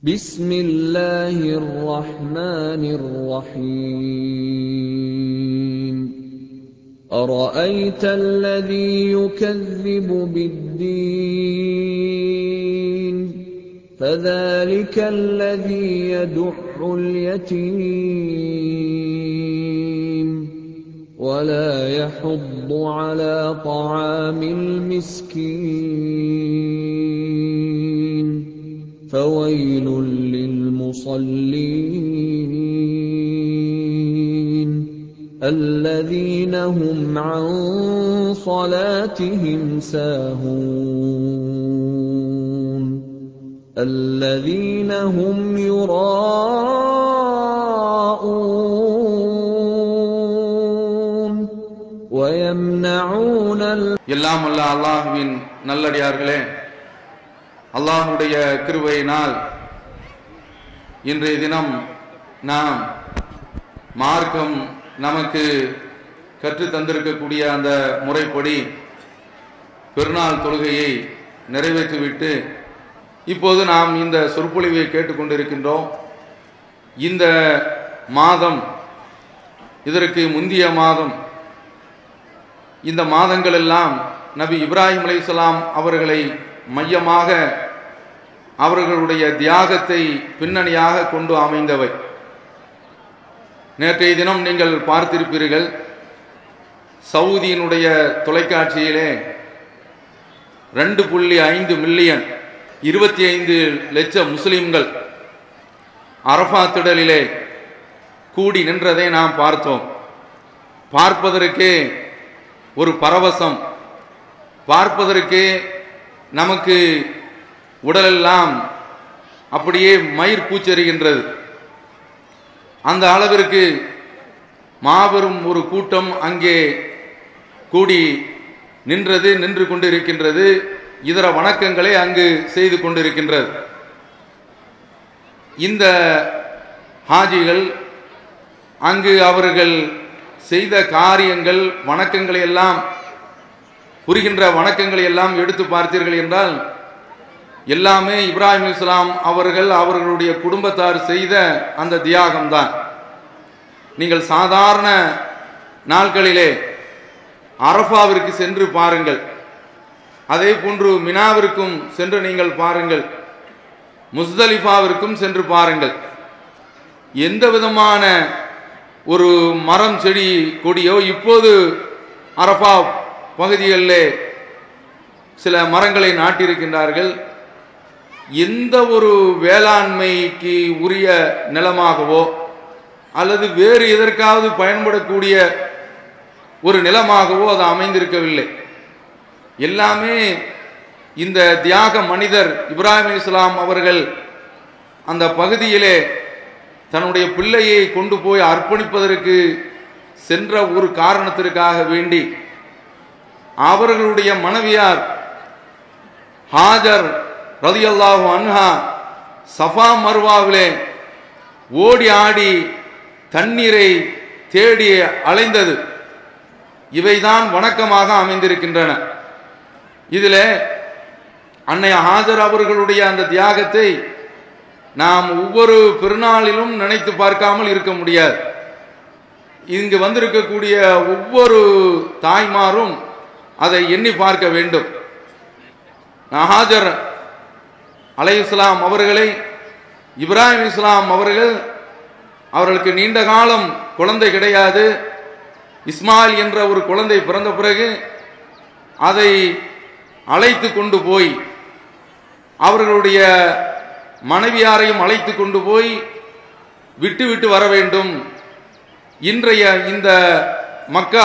بسم الله الرحمن الرحيم أرأيت الذي يكذب بالدين فذلك الذي يدع اليتيم ولا يحض على طعام المسكين فويل للمصلين الذين هم عن صلاتهم ساهون الذين هم يراءون ويمنعون எல்லாம் வல்ல அல்லாஹுவின் நல்லடியார்களே அல்லாஹுடைய கிருபையினால் இன்றைய தினம் நாம் மார்க்கம் நமக்கு கற்றுத் தந்திருக்கக்கூடிய அந்த முறைப்படி பெருநாள் தொழுகையை நிறைவேற்றிவிட்டு இப்போது நாம் இந்த சொற்பொழிவை கேட்டுக்கொண்டிருக்கின்றோம் இந்த மாதம் இதற்கு முந்திய மாதம் இந்த மாதங்கள் எல்லாம் நபி இப்ராஹிம் அலைஹிஸ்ஸலாம் அவர்களை மையமாக அவர்களுடைய தியாகத்தை பின்னணியாக கொண்டு அமைந்தவை நேற்றைய தினம் நீங்கள் பார்த்திருப்பீர்கள் சவுதியினுடைய தொலைக்காட்சியிலே ரெண்டு புள்ளி ஐந்து மில்லியன் இருபத்தி ஐந்து லட்சம் முஸ்லிம்கள் அரஃபா திடலிலே கூடி நின்றதை நாம் பார்த்தோம் பார்ப்பதற்கே ஒரு பரவசம் பார்ப்பதற்கே நமக்கு உடலெல்லாம் அப்படியே மயிர் பூச்செறிகின்றது அந்த அளவிற்கு மாபெரும் ஒரு கூட்டம் அங்கே கூடி நின்றது நின்று கொண்டிருக்கின்றது இதர வணக்கங்களை அங்கு செய்து கொண்டிருக்கின்றது இந்த ஹாஜிகள் அங்கு அவர்கள் செய்த காரியங்கள் வணக்கங்களை எல்லாம் புரிகின்ற வணக்கங்களை எல்லாம் எடுத்து பார்த்தீர்கள் என்றால் எல்லாமே இப்ராஹிம் இஸ்லாம் அவர்கள் அவர்களுடைய குடும்பத்தார் செய்த அந்த தியாகம்தான் நீங்கள் சாதாரண நாட்களிலே அரஃபாவிற்கு சென்று பாருங்கள் அதே போன்று மினாவிற்கும் சென்று நீங்கள் பாருங்கள் முஸ்தலிஃபாவிற்கும் சென்று பாருங்கள் எந்த விதமான ஒரு மரம் செடி கொடியோ இப்போது அரஃபா பகுதிகளிலே சில மரங்களை நாட்டியிருக்கின்றார்கள் எந்த ஒரு வேளாண்மைக்கு உரிய நிலமாகவோ அல்லது வேறு எதற்காவது பயன்படக்கூடிய ஒரு நிலமாகவோ அது அமைந்திருக்கவில்லை எல்லாமே இந்த தியாக மனிதர் இப்ராஹிம் இஸ்லாம் அவர்கள் அந்த பகுதியிலே தன்னுடைய பிள்ளையை கொண்டு போய் அர்ப்பணிப்பதற்கு சென்ற ஒரு காரணத்திற்காக வேண்டி அவர்களுடைய மனைவியார் ஹாஜர் ரதியல்லாஹு அன்ஹா சஃபா மர்வாவிலே ஓடி ஆடி தண்ணீரை தேடி அலைந்தது இவைதான் வணக்கமாக அமைந்திருக்கின்றன இதில் அன்னைய ஹாஜர் அவர்களுடைய அந்த தியாகத்தை நாம் ஒவ்வொரு பெருநாளிலும் நினைத்து பார்க்காமல் இருக்க முடியாது இங்கு வந்திருக்கக்கூடிய ஒவ்வொரு தாய்மாரும் அதை எண்ணி பார்க்க வேண்டும் ஹாஜர் அலை இஸ்லாம் அவர்களை இப்ராஹிம் இஸ்லாம் அவர்கள் அவர்களுக்கு நீண்ட காலம் குழந்தை கிடையாது இஸ்மாயில் என்ற ஒரு குழந்தை பிறந்த பிறகு அதை அழைத்து கொண்டு போய் அவர்களுடைய மனைவியாரையும் அழைத்து கொண்டு போய் விட்டு விட்டு வர வேண்டும் இன்றைய இந்த மக்கா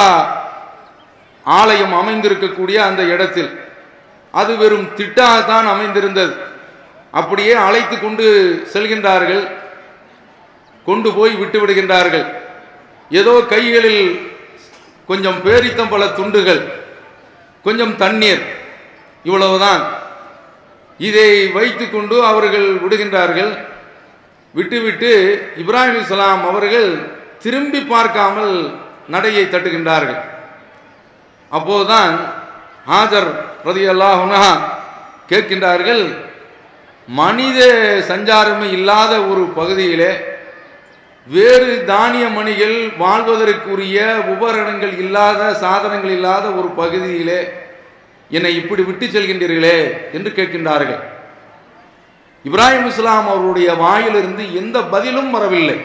ஆலயம் அமைந்திருக்கக்கூடிய அந்த இடத்தில் அது வெறும் திட்டாகத்தான் அமைந்திருந்தது அப்படியே அழைத்து கொண்டு செல்கின்றார்கள் கொண்டு போய் விட்டு விடுகின்றார்கள் ஏதோ கைகளில் கொஞ்சம் பேரித்தம் பல துண்டுகள் கொஞ்சம் தண்ணீர் இவ்வளவுதான் இதை வைத்துக்கொண்டு அவர்கள் விடுகின்றார்கள் விட்டுவிட்டு இப்ராஹிம் இஸ்லாம் அவர்கள் திரும்பி பார்க்காமல் நடையை தட்டுகின்றார்கள் அப்போதுதான் ஹாஜர் ரதி கேட்கின்றார்கள் மனித சஞ்சாரமே இல்லாத ஒரு பகுதியிலே வேறு தானிய மணிகள் வாழ்வதற்குரிய உபகரணங்கள் இல்லாத சாதனங்கள் இல்லாத ஒரு பகுதியிலே என்னை இப்படி விட்டு செல்கின்றீர்களே என்று கேட்கின்றார்கள் இப்ராஹிம் இஸ்லாம் அவருடைய வாயிலிருந்து எந்த பதிலும் வரவில்லை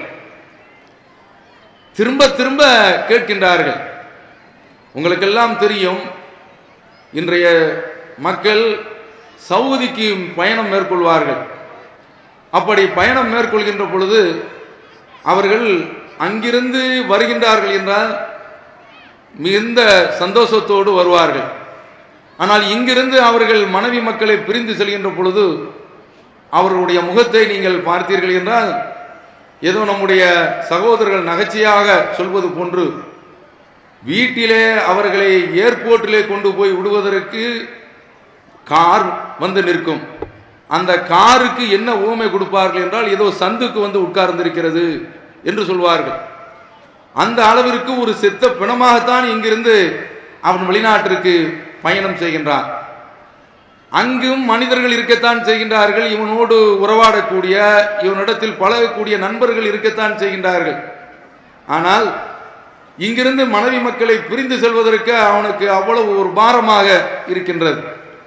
திரும்ப திரும்ப கேட்கின்றார்கள் உங்களுக்கெல்லாம் தெரியும் இன்றைய மக்கள் சவுதிக்கு பயணம் மேற்கொள்வார்கள் அப்படி பயணம் மேற்கொள்கின்ற பொழுது அவர்கள் அங்கிருந்து வருகின்றார்கள் என்றால் மிகுந்த சந்தோஷத்தோடு வருவார்கள் ஆனால் இங்கிருந்து அவர்கள் மனைவி மக்களை பிரிந்து செல்கின்ற பொழுது அவர்களுடைய முகத்தை நீங்கள் பார்த்தீர்கள் என்றால் ஏதோ நம்முடைய சகோதரர்கள் நகைச்சியாக சொல்வது போன்று வீட்டிலே அவர்களை ஏர்போர்ட்டிலே கொண்டு போய் விடுவதற்கு கார் வந்து நிற்கும் அந்த காருக்கு என்ன ஊமை கொடுப்பார்கள் என்றால் ஏதோ சந்துக்கு வந்து உட்கார்ந்திருக்கிறது என்று சொல்வார்கள் அந்த அளவிற்கு ஒரு செத்த பிணமாகத்தான் இங்கிருந்து அவன் வெளிநாட்டிற்கு பயணம் செய்கின்றான் அங்கும் மனிதர்கள் இருக்கத்தான் செய்கின்றார்கள் இவனோடு உறவாடக்கூடிய இவனிடத்தில் பழகக்கூடிய நண்பர்கள் இருக்கத்தான் செய்கின்றார்கள் ஆனால் இங்கிருந்து மனைவி மக்களை பிரிந்து செல்வதற்கு அவனுக்கு அவ்வளவு ஒரு பாரமாக இருக்கின்றது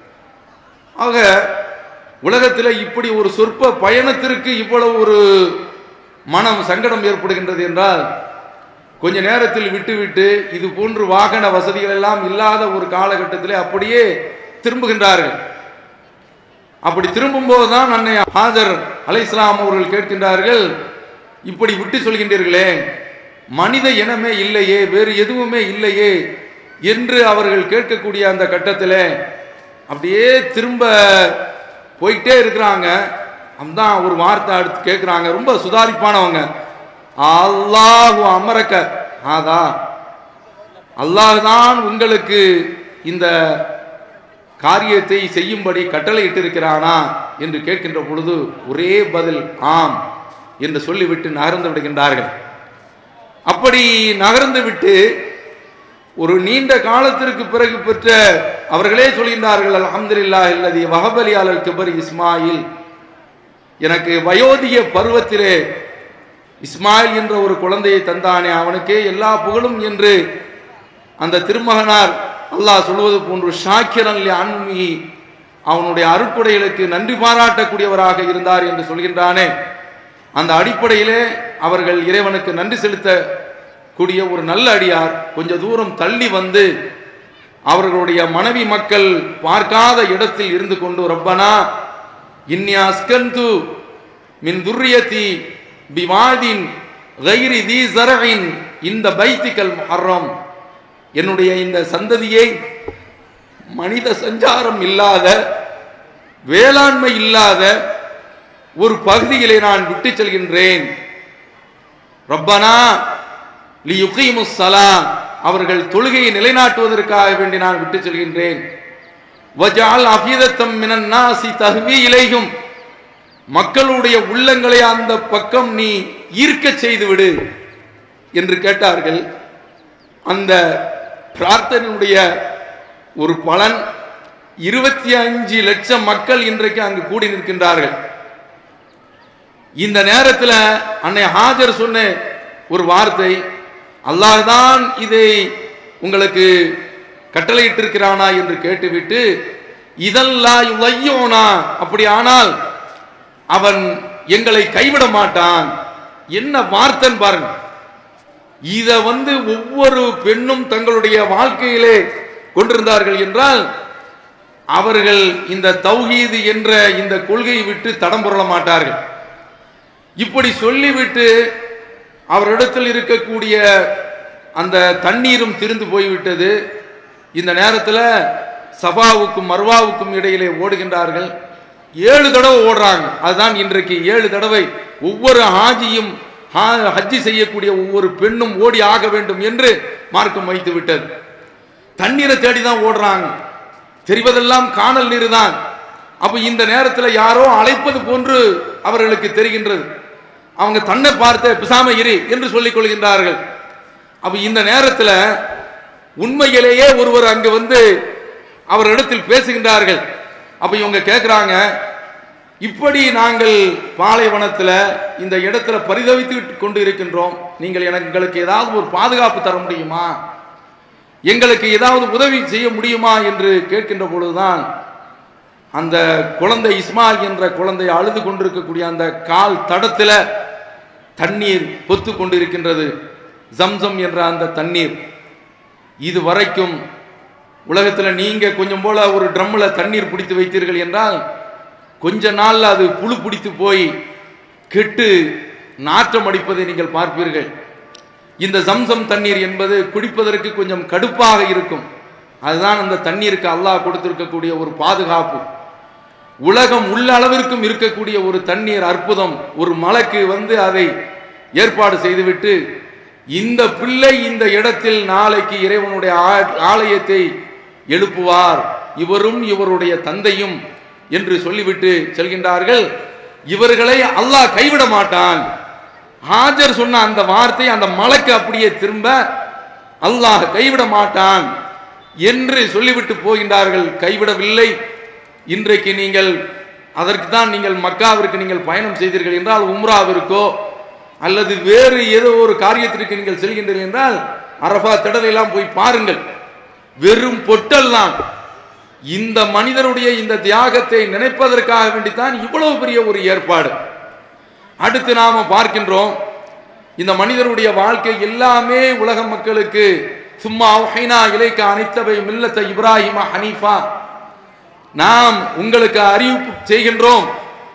ஆக உலகத்தில் இப்படி ஒரு சொற்ப பயணத்திற்கு இவ்வளவு ஒரு மனம் சங்கடம் ஏற்படுகின்றது என்றால் கொஞ்ச நேரத்தில் விட்டுவிட்டு இது போன்று வாகன வசதிகள் எல்லாம் இல்லாத ஒரு காலகட்டத்திலே அப்படியே திரும்புகின்றார்கள் அப்படி திரும்பும் போதுதான் அன்னை ஹாஜர் அலை இஸ்லாம் அவர்கள் கேட்கின்றார்கள் இப்படி விட்டு சொல்கின்றீர்களே மனித இனமே இல்லையே வேறு எதுவுமே இல்லையே என்று அவர்கள் கேட்கக்கூடிய அந்த கட்டத்தில் அப்படியே திரும்ப போயிட்டே இருக்கிறாங்க அதான் ஒரு வார்த்தை அடுத்து கேட்குறாங்க ரொம்ப சுதாரிப்பானவங்க அல்லாஹு அமரக்க ஆதா அல்லாஹ் தான் உங்களுக்கு இந்த காரியத்தை செய்யும்படி கட்டளையிட்டு இருக்கிறானா என்று கேட்கின்ற பொழுது ஒரே பதில் ஆம் என்று சொல்லிவிட்டு நகர்ந்து விடுகின்றார்கள் அப்படி நகர்ந்து விட்டு ஒரு நீண்ட காலத்திற்கு பிறகு பெற்ற அவர்களே சொல்கின்றார்கள் அலமதுல்லா இல்லதி வஹபலியாளர் கிபர் இஸ்மாயில் எனக்கு வயோதிக பருவத்திலே இஸ்மாயில் என்ற ஒரு குழந்தையை தந்தானே அவனுக்கே எல்லா புகழும் என்று அந்த திருமகனார் அல்லாஹ் சொல்வது போன்று ஷாக்கிரன் அன்மி அவனுடைய அருட்கொடைகளுக்கு நன்றி பாராட்டக்கூடியவராக இருந்தார் என்று சொல்கின்றானே அந்த அடிப்படையிலே அவர்கள் இறைவனுக்கு நன்றி செலுத்த கூடிய ஒரு நல்ல அடியார் கொஞ்ச தூரம் தள்ளி வந்து அவர்களுடைய மனைவி மக்கள் பார்க்காத இடத்தில் இருந்து கொண்டு ரப்பனா இன்னியா அஸ்கந்து மின் துர்ரியத்தி பிவாதின் கைரி தி ஜரவின் இந்த பைத்திக்கல் முஹர்ரம் என்னுடைய இந்த சந்ததியை மனித சஞ்சாரம் இல்லாத வேளாண்மை இல்லாத ஒரு பகுதியிலே நான் விட்டு செல்கின்றேன் ரப்பனா லி யுகீமுஸ் ஸலாம் அவர்கள் தொழுகையை நிலைநாட்டுவதற்காக வேண்டி நான் விட்டு செல்கின்றேன் வஜால் அஃபீதத்தம் மினன் நாசி தஹ்வி இலையும் மக்களுடைய உள்ளங்களை அந்த பக்கம் நீ ஈர்க்க செய்து விடு என்று கேட்டார்கள் அந்த பிரார்த்தனையுடைய ஒரு பலன் இருபத்தி அஞ்சு லட்சம் மக்கள் இன்றைக்கு அங்கு கூடி நிற்கின்றார்கள் இந்த நேரத்தில் அன்னை ஹாஜர் சொன்ன ஒரு வார்த்தை அல்லாஹ் தான் இதை உங்களுக்கு கட்டளையிட்டிருக்கிறானா என்று கேட்டுவிட்டு இதல்லா யுவையோனா அப்படி ஆனால் அவன் எங்களை கைவிட மாட்டான் என்ன வார்த்தைன்னு பாருங்க இத வந்து ஒவ்வொரு பெண்ணும் தங்களுடைய வாழ்க்கையிலே கொண்டிருந்தார்கள் என்றால் அவர்கள் இந்த தௌஹீது என்ற இந்த கொள்கையை விட்டு தடம் புரள மாட்டார்கள் இப்படி சொல்லிவிட்டு அவரிடத்தில் இருக்கக்கூடிய அந்த தண்ணீரும் திருந்து போய்விட்டது இந்த நேரத்தில் சபாவுக்கும் மர்வாவுக்கும் இடையிலே ஓடுகின்றார்கள் ஏழு தடவை ஓடுறாங்க அதுதான் இன்றைக்கு ஏழு தடவை ஒவ்வொரு ஹாஜியும் ஹா- ஹஜ்ஜி செய்யக்கூடிய ஒவ்வொரு பெண்ணும் ஓடி ஆக வேண்டும் என்று மார்க்கம் வைத்து விட்டது தண்ணீரை தேடி தான் ஓடுறாங்க தெரிவதெல்லாம் காணல் நீர் தான் அப்ப இந்த நேரத்தில் யாரோ அழைப்பது போன்று அவர்களுக்கு தெரிகின்றது அவங்க தன்னை பார்த்த பிசாம இரு என்று சொல்லிக் கொள்கின்றார்கள் அப்ப இந்த நேரத்தில் உண்மையிலேயே ஒருவர் அங்கு வந்து அவரிடத்தில் பேசுகின்றார்கள் அப்ப இவங்க கேட்கிறாங்க இப்படி நாங்கள் பாலைவனத்துல இந்த இடத்துல பரிதவித்து கொண்டு இருக்கின்றோம் நீங்கள் எனக்கு எங்களுக்கு ஏதாவது ஒரு பாதுகாப்பு தர முடியுமா எங்களுக்கு ஏதாவது உதவி செய்ய முடியுமா என்று கேட்கின்ற பொழுதுதான் அந்த குழந்தை இஸ்மாயில் என்ற குழந்தை அழுது கொண்டிருக்கக்கூடிய அந்த கால் தடத்துல தண்ணீர் பொத்து கொண்டிருக்கின்றது ஜம்சம் என்ற அந்த தண்ணீர் இது வரைக்கும் உலகத்துல நீங்க கொஞ்சம் போல ஒரு ட்ரம்ல தண்ணீர் பிடித்து வைத்தீர்கள் என்றால் கொஞ்ச நாள்ல அது புழு பிடித்து போய் கெட்டு நாற்றம் அடிப்பதை நீங்கள் பார்ப்பீர்கள் இந்த ஜம்சம் தண்ணீர் என்பது குடிப்பதற்கு கொஞ்சம் கடுப்பாக இருக்கும் அதுதான் அந்த தண்ணீருக்கு அல்லாஹ் கொடுத்திருக்கக்கூடிய ஒரு பாதுகாப்பு உலகம் உள்ள அளவிற்கும் இருக்கக்கூடிய ஒரு தண்ணீர் அற்புதம் ஒரு மலைக்கு வந்து அதை ஏற்பாடு செய்துவிட்டு இந்த பிள்ளை இந்த இடத்தில் நாளைக்கு இறைவனுடைய ஆ- ஆலயத்தை எழுப்புவார் இவரும் இவருடைய தந்தையும் என்று சொல்லிவிட்டு செல்கின்றார்கள் இவர்களை அல்லாஹ் கைவிட மாட்டான் ஹாஜர் சொன்ன அந்த வார்த்தை அந்த மலைக்கு அப்படியே திரும்ப அல்லாஹ் கைவிட மாட்டான் என்று சொல்லிவிட்டு போகின்றார்கள் கைவிடவில்லை இன்றைக்கு நீங்கள் அதற்கு தான் நீங்கள் மக்காவிற்கு நீங்கள் பயணம் செய்தீர்கள் என்றால் உம்ராவிற்கோ அல்லது வேறு ஏதோ ஒரு காரியத்திற்கு நீங்கள் செல்கின்றீர்கள் என்றால் அரபா திடலெல்லாம் போய் பாருங்கள் வெறும் பொட்டல் தான் இந்த மனிதருடைய இந்த தியாகத்தை நினைப்பதற்காக வேண்டித்தான் இவ்வளவு பெரிய ஒரு ஏற்பாடு அடுத்து நாம பார்க்கின்றோம் இந்த மனிதருடைய வாழ்க்கை எல்லாமே உலக மக்களுக்கு சும்மா ஹைனா இலைக்க அனைத்தவை மில்லத்த இப்ராஹிம ஹனீஃபா நாம் உங்களுக்கு அறிவிப்பு செய்கின்றோம்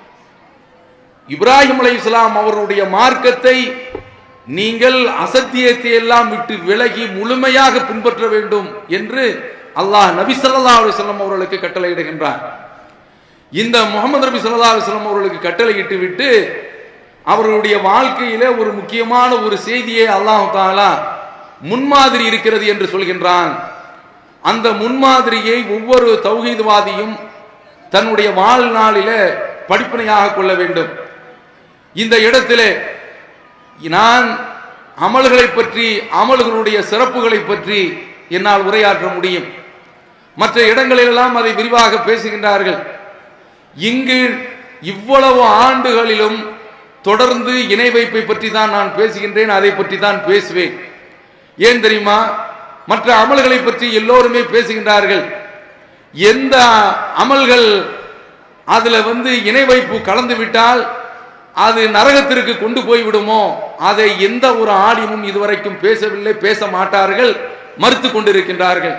இப்ராஹிம் அலைஹிஸ்ஸலாம் அவருடைய மார்க்கத்தை நீங்கள் அசத்தியத்தை எல்லாம் விட்டு விலகி முழுமையாக பின்பற்ற வேண்டும் என்று அல்லாஹ் நபி ஸல்லல்லாஹு அலைஹி வஸல்லம் அவர்களுக்கு கட்டளையிடுகின்றார் இந்த முகமது நபி ஸல்லல்லாஹு அலைஹி வஸல்லம் அவர்களுக்கு கட்டளையிட்டு விட்டு அவர்களுடைய வாழ்க்கையிலே ஒரு முக்கியமான ஒரு செய்தியை அல்லாஹ் தாலா முன்மாதிரி இருக்கிறது என்று சொல்கின்றான் அந்த முன்மாதிரியை ஒவ்வொரு தௌஹீத்வாதியும் தன்னுடைய வாழ்நாளிலே படிப்பினையாக கொள்ள வேண்டும் இந்த இடத்திலே நான் அமல்களை பற்றி அமல்களுடைய சிறப்புகளை பற்றி என்னால் உரையாற்ற முடியும் மற்ற இடங்களிலெல்லாம் அதை விரிவாக பேசுகின்றார்கள் இங்கு இவ்வளவு ஆண்டுகளிலும் தொடர்ந்து இணை வைப்பை பற்றி தான் நான் பேசுகின்றேன் அதை பற்றி தான் பேசுவேன் ஏன் தெரியுமா மற்ற அமல்களை பற்றி எல்லோருமே பேசுகின்றார்கள் எந்த அமல்கள் அதுல வந்து இணை வைப்பு கலந்து விட்டால் அது நரகத்திற்கு கொண்டு போய் விடுமோ அதை எந்த ஒரு ஆடினும் இதுவரைக்கும் பேசவில்லை பேச மாட்டார்கள் மறுத்து கொண்டிருக்கின்றார்கள்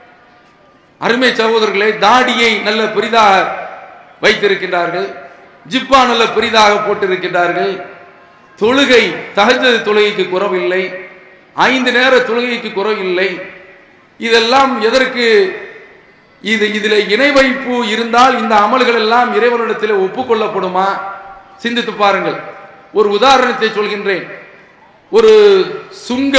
அருமை சகோதரர்களே தாடியை நல்ல பெரிதாக வைத்திருக்கின்றார்கள் ஜிப்பா நல்ல பெரிதாக போட்டிருக்கின்றார்கள் தொழுகை தஹஜ்ஜத் தொழுகைக்கு குறவில்லை ஐந்து நேர தொழுகைக்கு குறவில்லை இதெல்லாம் எதற்கு இது இதுல இணை வைப்பு இருந்தால் இந்த அமல்கள் எல்லாம் இறைவனிடத்தில் ஒப்புக்கொள்ளப்படுமா சிந்தித்து பாருங்கள் ஒரு உதாரணத்தை சொல்கின்றேன் ஒரு சுங்க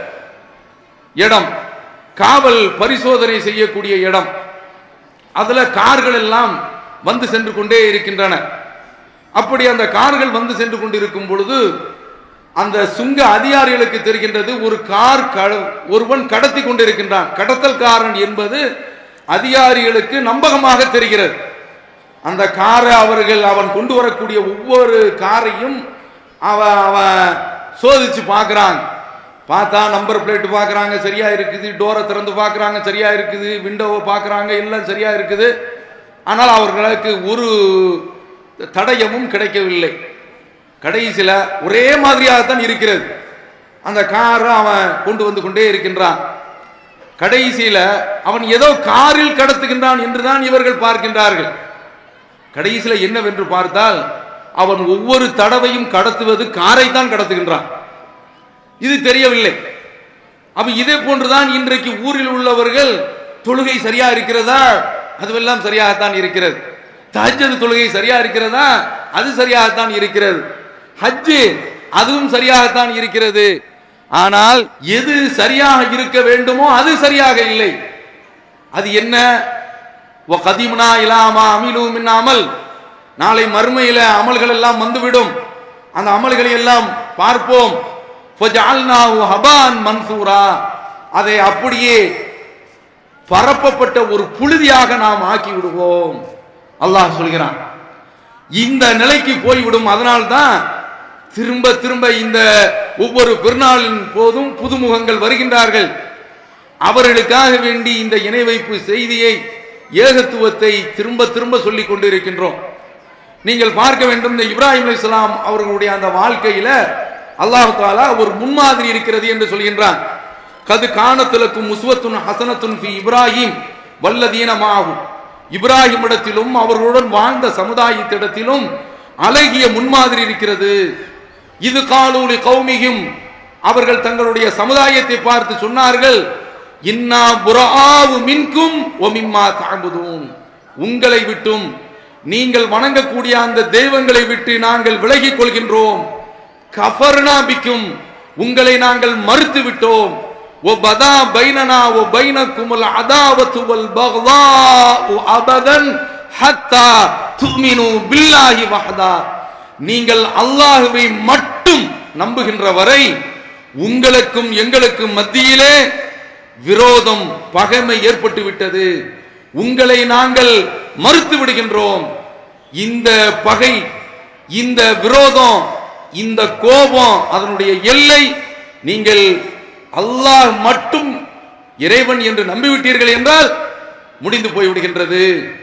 இடம் காவல் பரிசோதனை செய்யக்கூடிய இடம் அதுல கார்கள் எல்லாம் வந்து சென்று கொண்டே இருக்கின்றன அப்படி அந்த கார்கள் வந்து சென்று கொண்டிருக்கும் பொழுது அந்த சுங்க அதிகாரிகளுக்கு தெரிகின்றது ஒரு கார் க- ஒருவன் கடத்தி கொண்டிருக்கின்றான் கடத்தல்காரன் என்பது அதிகாரிகளுக்கு நம்பகமாக தெரிகிறது அந்த காரை அவர்கள் அவன் கொண்டு வரக்கூடிய ஒவ்வொரு காரையும் அவ அவன் சோதிச்சு பார்க்கறான் பார்த்தா நம்பர் பிளேட் பார்க்கறாங்க சரியா இருக்குது டோரை திறந்து பார்க்கறாங்க சரியா இருக்குது விண்டோவை பார்க்கறாங்க எல்லாம் சரியா இருக்குது ஆனால் அவர்களுக்கு ஒரு தடயமும் கிடைக்கவில்லை கடைசியில ஒரே மாதிரியாகத்தான் இருக்கிறது அந்த காரை அவன் கொண்டு வந்து கொண்டே இருக்கின்றான் கடைசியில அவன் ஏதோ காரில் கடத்துகின்றான் என்றுதான் இவர்கள் பார்க்கின்றார்கள் கடைசியில என்னவென்று பார்த்தால் அவன் ஒவ்வொரு தடவையும் கடத்துவது காரை தான் கடத்துகின்றான் இது தெரியவில்லை அப்ப இதே போன்றுதான் இன்றைக்கு ஊரில் உள்ளவர்கள் தொழுகை சரியா இருக்கிறதா அதுவெல்லாம் சரியாகத்தான் இருக்கிறது தஹஜ்ஜத் தொழுகை சரியா இருக்கிறதா அது சரியாகத்தான் இருக்கிறது ஹஜ்ஜு அதுவும் சரியாகத்தான் இருக்கிறது ஆனால் எது சரியாக இருக்க வேண்டுமோ அது சரியாக இல்லை அது என்ன கதிம்னா இலாமா அமிலு மின் அமல் நாளை மறுமையில அமல்கள் எல்லாம் வந்துவிடும் அந்த அமல்களை எல்லாம் பார்ப்போம் ஃபஜஅல்னாஹு ஹபான் மன்சூரா அதை அப்படியே பரப்பப்பட்ட ஒரு புழுதியாக நாம் ஆக்கி விடுவோம் அல்லாஹ் சொல்கிறான் இந்த நிலைக்கு போய்விடும் அதனால்தான் திரும்ப திரும்ப இந்த ஒவ்வொரு பெருநாளின் போதும் புதுமுகங்கள் வருகின்றார்கள் அவர்களுக்காக வேண்டி இந்த இணை வைப்பு செய்தியை ஏகத்துவத்தை திரும்ப திரும்ப சொல்லிக் கொண்டிருக்கின்றோம் நீங்கள் பார்க்க வேண்டும் இந்த இப்ராஹிம் அலைஹிஸ்ஸலாம் அவர்களுடைய அந்த வாழ்க்கையில அல்லாஹ் தாலா ஒரு முன்மாதிரி இருக்கிறது என்று சொல்கின்றான் கது காணத்திலக்கும் முஸ்வத்துன் ஹசனத்துன் ஃபி இப்ராஹிம் வல்லதீனமாகும் இப்ராஹிம் இடத்திலும் அவர்களுடன் வாழ்ந்த சமுதாயத்திடத்திலும் அழகிய முன்மாதிரி இருக்கிறது இது காலூலி கௌமிகும் அவர்கள் தங்களுடைய சமுதாயத்தை பார்த்து சொன்னார்கள் இன்னா புறாவு மின்கும் ஒமிம்மா தாங்குதும் உங்களை விட்டும் நீங்கள் வணங்கக்கூடிய அந்த தெய்வங்களை விட்டு நாங்கள் விலகிக் கொள்கின்றோம் கஃபர்னா பிக்கும் உங்களை நாங்கள் மறுத்து விட்டோம் ஓ பதா பைனனா ஓ பைனக்குமுல் அதாவத்து வல் பக்தாஉ அபதன் ஹத்தா துமினு பில்லாஹி வஹதா நீங்கள் அல்லாஹுவை மட்டும் நம்புகின்ற வரை உங்களுக்கும் எங்களுக்கும் மத்தியிலே விரோதம் பகைமை ஏற்பட்டு விட்டது உங்களை நாங்கள் மறுத்து விடுகின்றோம் இந்த பகை இந்த விரோதம் இந்த கோபம் அதனுடைய எல்லை நீங்கள் அல்லாஹ் மட்டும் இறைவன் என்று நம்பிவிட்டீர்கள் என்றால் முடிந்து போய்விடுகின்றது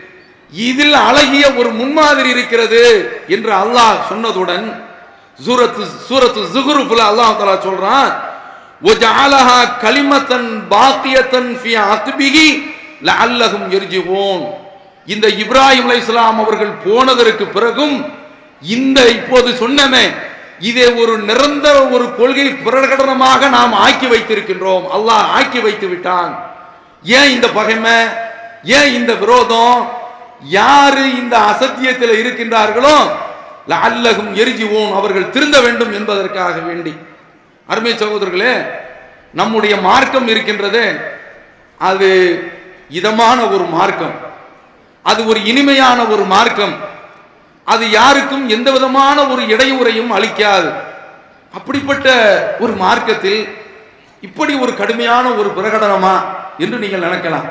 இதில் அழகிய ஒரு முன்மாதிரி இருக்கிறது என்று அல்லாஹ் சொன்னதுடன் சூரத்து சூரத்து ஜுகுருஃபுல அல்லாஹ் தஆலா சொல்றான் وَجَعَلَهَا كَلِمَةً بَاقِيَةً فِي عَقْبِهِ لَعَلَّهُمْ يَرْجِعُونَ இந்த இப்ராஹிம் அலைஹிஸ்ஸலாம் அவர்கள் போனதற்கு பிறகும் இந்த இப்போது சொன்னமே இதை ஒரு நிரந்தர ஒரு கொள்கை பிரகடனமாக நாம் ஆக்கி வைத்திருக்கின்றோம் அல்லாஹ் ஆக்கி வைத்து விட்டான் ஏன் இந்த பகைமை ஏன் இந்த விரோதம் யாரு இந்த அசத்தியத்தில் இருக்கின்றார்களோ அல்லகும் எரிஜிவோம் அவர்கள் திருந்த வேண்டும் என்பதற்காக வேண்டி அருமை சகோதரர்களே நம்முடைய மார்க்கம் இருக்கின்றதே அது இதமான ஒரு மார்க்கம் அது ஒரு இனிமையான ஒரு மார்க்கம் அது யாருக்கும் எந்த விதமான ஒரு இடையூறையும் அளிக்காது அப்படிப்பட்ட ஒரு மார்க்கத்தில் இப்படி ஒரு கடுமையான ஒரு பிரகடனமா என்று நீங்கள் நினைக்கலாம்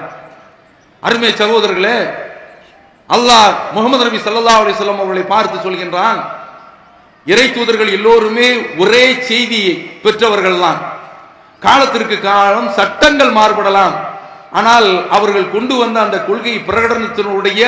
அருமை சகோதரர்களே அல்லாஹ் முகமது நபி ஸல்லல்லாஹு அலைஹி வஸல்லம் அவர்களை பார்த்து சொல்கின்றான் இறை தூதர்கள் எல்லோருமே ஒரே செய்தியை பெற்றவர்கள் தான் காலத்திற்கு காலம் சட்டங்கள் மாறுபடலாம் ஆனால் அவர்கள் கொண்டு வந்த அந்த கொள்கை பிரகடனத்தினுடைய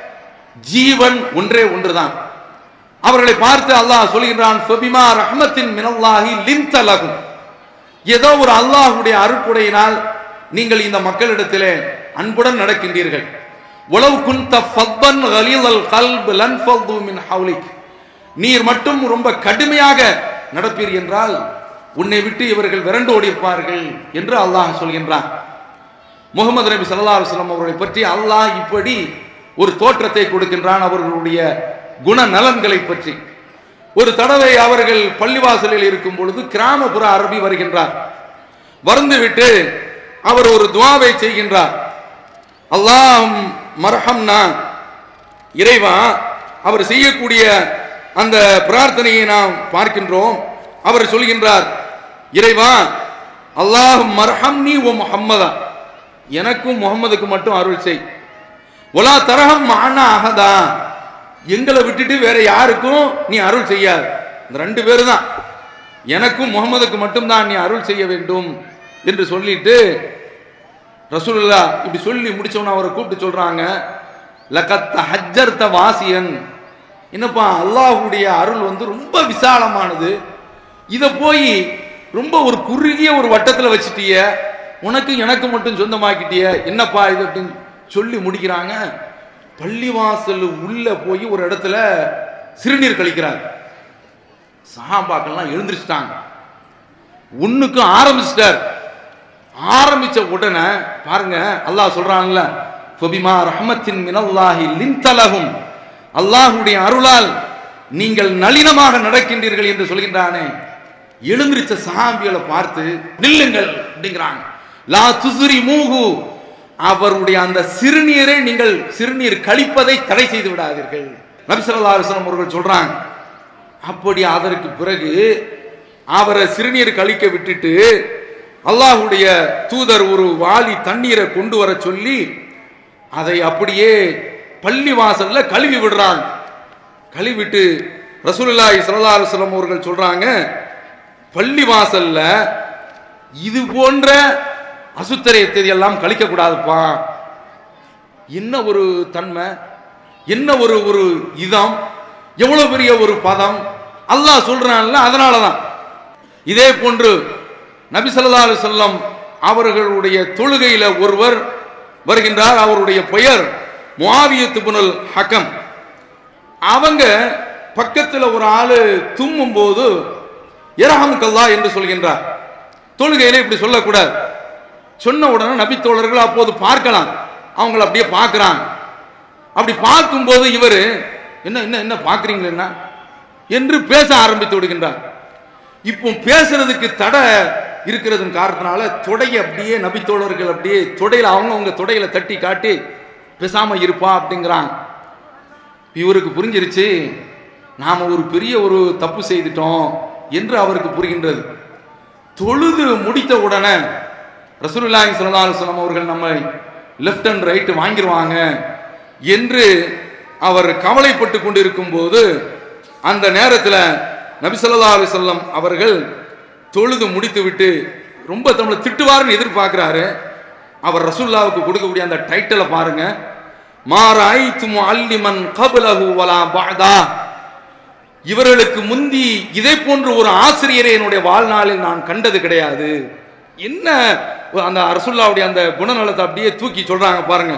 ஜீவன் ஒன்றே ஒன்றுதான் அவர்களை பார்த்து அல்லாஹ் சொல்கின்றான் ஃபபிமா ரஹ்மத்தின் மினல்லாஹி லின்தலகும் ஏதோ ஒரு அல்லாஹ்வுடைய அருட்குடையினால் நீங்கள் இந்த மக்களிடத்திலே அன்புடன் நடக்கின்றீர்கள் உளவு குந்த ஃபப்பன் கலீலல் கல்ப் லன்ஃபது மின் ஹவுலிக் நீர் மட்டும் ரொம்ப கடுமையாக நடப்பீர் என்றால் உன்னை விட்டு இவர்கள் விரண்டு ஓடியிருப்பார்கள் என்று அல்லாஹ் சொல்கின்றான் முகமது நபி ஸல்லல்லாஹு அலைஹி வஸல்லம் அவர்களை பற்றி அல்லாஹ் இப்படி ஒரு தோற்றத்தை கொடுக்கின்றான் அவர்களுடைய குண நலன்களை பற்றி ஒரு தடவை அவர்கள் பள்ளிவாசலில் இருக்கும் பொழுது கிராமப்புற அரபி வருகின்றார் வந்துவிட்டு அவர் ஒரு துவாவை செய்கின்றார் அல்லாஹ் மர்ஹம்னா இறைவா அவர் செய்யக்கூடிய அந்த பிரார்த்தனையை நாம் பார்க்கின்றோம் அவர் சொல்கின்றார் இறைவா அல்லாஹ் மர்ஹம்னி ஓ முஹம்மதா எனக்கும் முகம்மதுக்கு மட்டும் அருள் செய் ஒலா தரகம் மானா அகதா எங்களை விட்டுட்டு வேற யாருக்கும் நீ அருள் செய்யாது இந்த ரெண்டு பேரு தான் எனக்கும் முகமதுக்கு மட்டும்தான் நீ அருள் செய்ய வேண்டும் என்று சொல்லிட்டு ரசூலுல்லா இப்படி சொல்லி முடிச்சவன அவரை கூப்பிட்டு சொல்றாங்க லகத்த ஹஜ்ஜர்த்த வாசியன் என்னப்பா அல்லாஹ்வுடைய அருள் வந்து ரொம்ப விசாலமானது இத போய் ரொம்ப ஒரு குறுகிய ஒரு வட்டத்துல வச்சிட்டிய உனக்கு எனக்கு மட்டும் சொந்தமாக்கிட்டிய என்னப்பா இது அப்படின்னு சொல்லி முடிக்கிறாங்க பள்ளிவாசல் உள்ள போய் ஒரு இடத்துல சிறுநீர் கழிக்கிறாங்க சஹாபாக்கள்லாம் எழுந்திருச்சிட்டாங்க ஒண்ணுக்கும் ஆரம்பிச்சிட்டார் ஆரம்பிச்ச உடனே பாருங்க அல்லாஹ் சொல்றான்ல ஃபபிமா ரஹ்மத்தின் மினல்லாஹி லின்தலகும் அல்லாஹ்வுடைய அருளால் நீங்கள் நளினமாக நடக்கின்றீர்கள் என்று சொல்கின்றானே எழுந்திருச்ச சஹாபிகளை பார்த்து நில்லுங்கள் அப்படிங்கிறாங்க லா துசுரி மூகு அவருடைய அந்த சிறுநீரை நீங்கள் சிறுநீர் கழிப்பதை தடை செய்து விடாதீர்கள் நபி ஸல்லல்லாஹு அலைஹி வஸல்லம் அவர்கள் சொல்றாங்க அப்படி அதற்கு பிறகு அவரை சிறுநீர் கழிக்க விட்டுட்டு அல்லாஹ்வுடைய தூதர் ஒரு வாளி தண்ணீரை கொண்டு வர சொல்லி அதை அப்படியே பள்ளி வாசல்ல கழுவி விடுறாங்க கழுவிட்டு ரசூலுல்லாஹி ஸல்லல்லாஹு அலைஹி வஸல்லம் அவர்கள் சொல்றாங்க பள்ளி வாசல்ல இது போன்ற அசுத்தரியத்தை எல்லாம் கழிக்க கூடாதுப்பா என்ன ஒரு தன்மை என்ன ஒரு ஒரு இதம் எவ்வளவு பெரிய ஒரு பதம் அல்லாஹ் சொல்றான்ல அதனால தான் இதே போன்று நபி ஸல்லல்லாஹு அலைஹி வஸல்லம் அவர்களுடைய தொழுகையில ஒருவர் வருகின்றார் அவருடைய பெயர் முஆவியத் இப்னுல் ஹக்கம் அவங்க பக்கத்துல ஒரு ஆளு தும்மும் போது இரஹமுக்கல்லா என்று சொல்கின்றார் தொழுகையில இப்படி சொல்லக்கூடாது சொன்ன உடனே நபி தோழர்கள் அப்போது பார்க்கலாம் அவங்கள அப்படியே பார்க்கறாங்க அப்படி பார்க்கும்போது இவர் என்ன என்ன என்ன பார்க்கறீங்களா என்ன என்று பேச ஆரம்பித்து விடுகின்றார் இப்போ பேசுறதுக்கு தடை இருக்கிறதன் காரணத்தினால தொடையை அப்படியே நபித்தோழர்கள் அப்படியே தொடையில அவங்க அவங்க தொடையில தட்டி காட்டி பேசாம இருப்பா அப்படிங்கிறாங்க இவருக்கு புரிஞ்சிருச்சு நாம ஒரு பெரிய ஒரு தப்பு செய்துட்டோம் என்று அவருக்கு புரிகின்றது தொழுது முடித்த உடனே ரசூலுல்லாஹி ஸல்லல்லாஹு அலைஹி வஸல்லம் அவர்கள் நம்மை லெஃப்ட் அண்ட் ரைட் வாங்கிடுவாங்க என்று அவர் கவலைப்பட்டு கொண்டிருக்கும் போது அந்த நேரத்தில் நபி ஸல்லல்லாஹு அலைஹி வஸல்லம் அவர்கள் தொழுது முடித்துவிட்டு ரொம்ப நம்மளை திட்டுவாருன்னு எதிர்பார்க்கிறாரு அவர் ரசூல்லாவுக்கு கொடுக்கக்கூடிய அந்த டைட்டிலை பாருங்க மாராய்த்தும் அல்லிமன் கபலஹு வலா பாதா இவர்களுக்கு முந்தி இதை போன்ற ஒரு ஆசிரியரை என்னுடைய வாழ்நாளில் நான் கண்டது கிடையாது என்ன அந்த ரசூல்லாவுடைய அந்த குணநலத்தை அப்படியே தூக்கி சொல்றாங்க பாருங்க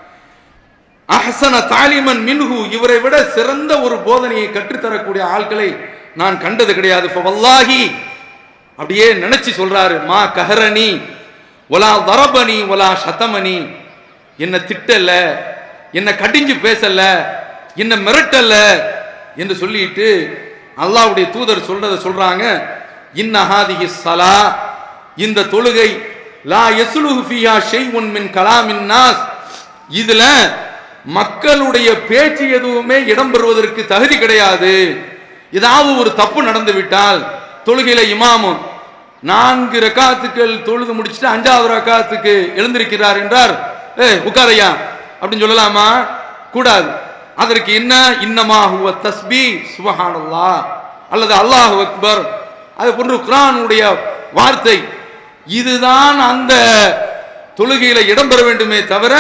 அஹசன தாலிமன் மின்ஹு இவரை விட சிறந்த ஒரு போதனையை கற்றுத்தரக்கூடிய ஆட்களை நான் கண்டது கிடையாது இப்ப வல்லாஹி அப்படியே நினைச்சு சொல்றாரு மா கஹரணி ஒலா வரபனி ஒலா சத்தமணி என்ன திட்டல என்ன கடிஞ்சு பேசல என்ன மிரட்டல என்று சொல்லிட்டு அல்லாஹ்வுடைய தூதர் சொல்றத சொல்றாங்க இன்ன ஹாதிஹி ஸலா இந்த தொழுகை லா யஸ்லுஹு ஃபியா ஷைஉன் மின் கலாமின் நாஸ் இதுல மக்களுடைய பேச்சு எதுவுமே இடம்பெறுவதற்கு தகுதி கிடையாது ஏதாவது ஒரு தப்பு நடந்து விட்டால் தொழுகையில இமாமும் நான்கு ரக்காத்துக்கள் தொழுது முடிச்சுட்டு அஞ்சாவது ரக்காத்துக்கு எழுந்திருக்கிறார் என்றார் ஏ உட்காரையா அப்படின்னு சொல்லலாமா கூடாது அதற்கு என்ன இன்னமா ஹுவ தஸ்பி சுபஹானல்லாஹ் அல்லது அல்லாஹ் அக்பர் அது போன்று குர்ஆனுடைய வார்த்தை இதுதான் அந்த தொழுகையில இடம்பெற வேண்டுமே தவிர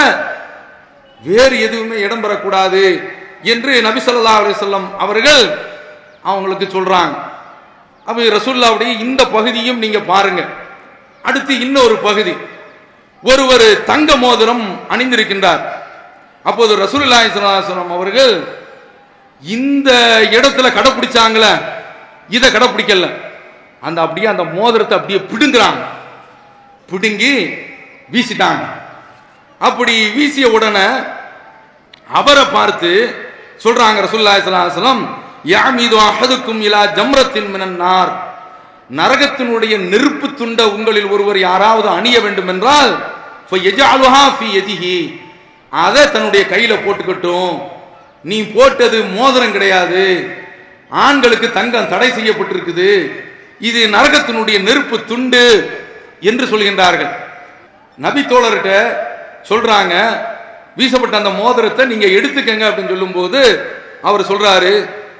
வேறு எதுவுமே இடம்பெறக்கூடாது என்று நபி ஸல்லல்லாஹு அலைஹி வஸல்லம் அவர்கள் அவங்களுக்கு சொல்றாங்க அப்ப ரசூல்லாவுடைய இந்த பகுதியும் நீங்க பாருங்க அடுத்து இன்னொரு பகுதி ஒருவர் தங்க மோதிரம் அணிந்திருக்கின்றார் அப்போது ரசூலுல்லாஹி ஸல்லல்லாஹு அலைஹி வஸல்லம் அவர்கள் இந்த இடத்துல கடைப்பிடிச்சாங்களே இதை கடைப்பிடிக்கல அந்த அப்படியே அந்த மோதிரத்தை அப்படியே பிடுங்குறாங்க பிடுங்கி வீசிட்டாங்க அப்படி வீசிய உடனே அவரை பார்த்து சொல்றாங்க ரசூலுல்லாஹி ஸல்லல்லாஹு அலைஹி வஸல்லம் யாமீது அஹதுக்கும் இலா ஜம்ரத்தின் மினன் நார் நரகத்தினுடைய நெருப்பு துண்ட உங்களில் ஒருவர் யாராவது அணிய வேண்டும் என்றால் ஃபயஜஅலுஹா ஃபீ யதிஹி அதை தன்னுடைய கையில போட்டுக்கட்டும் நீ போட்டது மோதிரம் கிடையாது ஆண்களுக்கு தங்கம் தடை செய்யப்பட்டிருக்குது இது நரகத்தினுடைய நெருப்பு துண்டு என்று சொல்கின்றார்கள் நபி தோழர்கிட்ட சொல்றாங்க வீசப்பட்ட அந்த மோதிரத்தை நீங்க எடுத்துக்கங்க அப்படின்னு சொல்லும்போது அவர் சொல்றாரு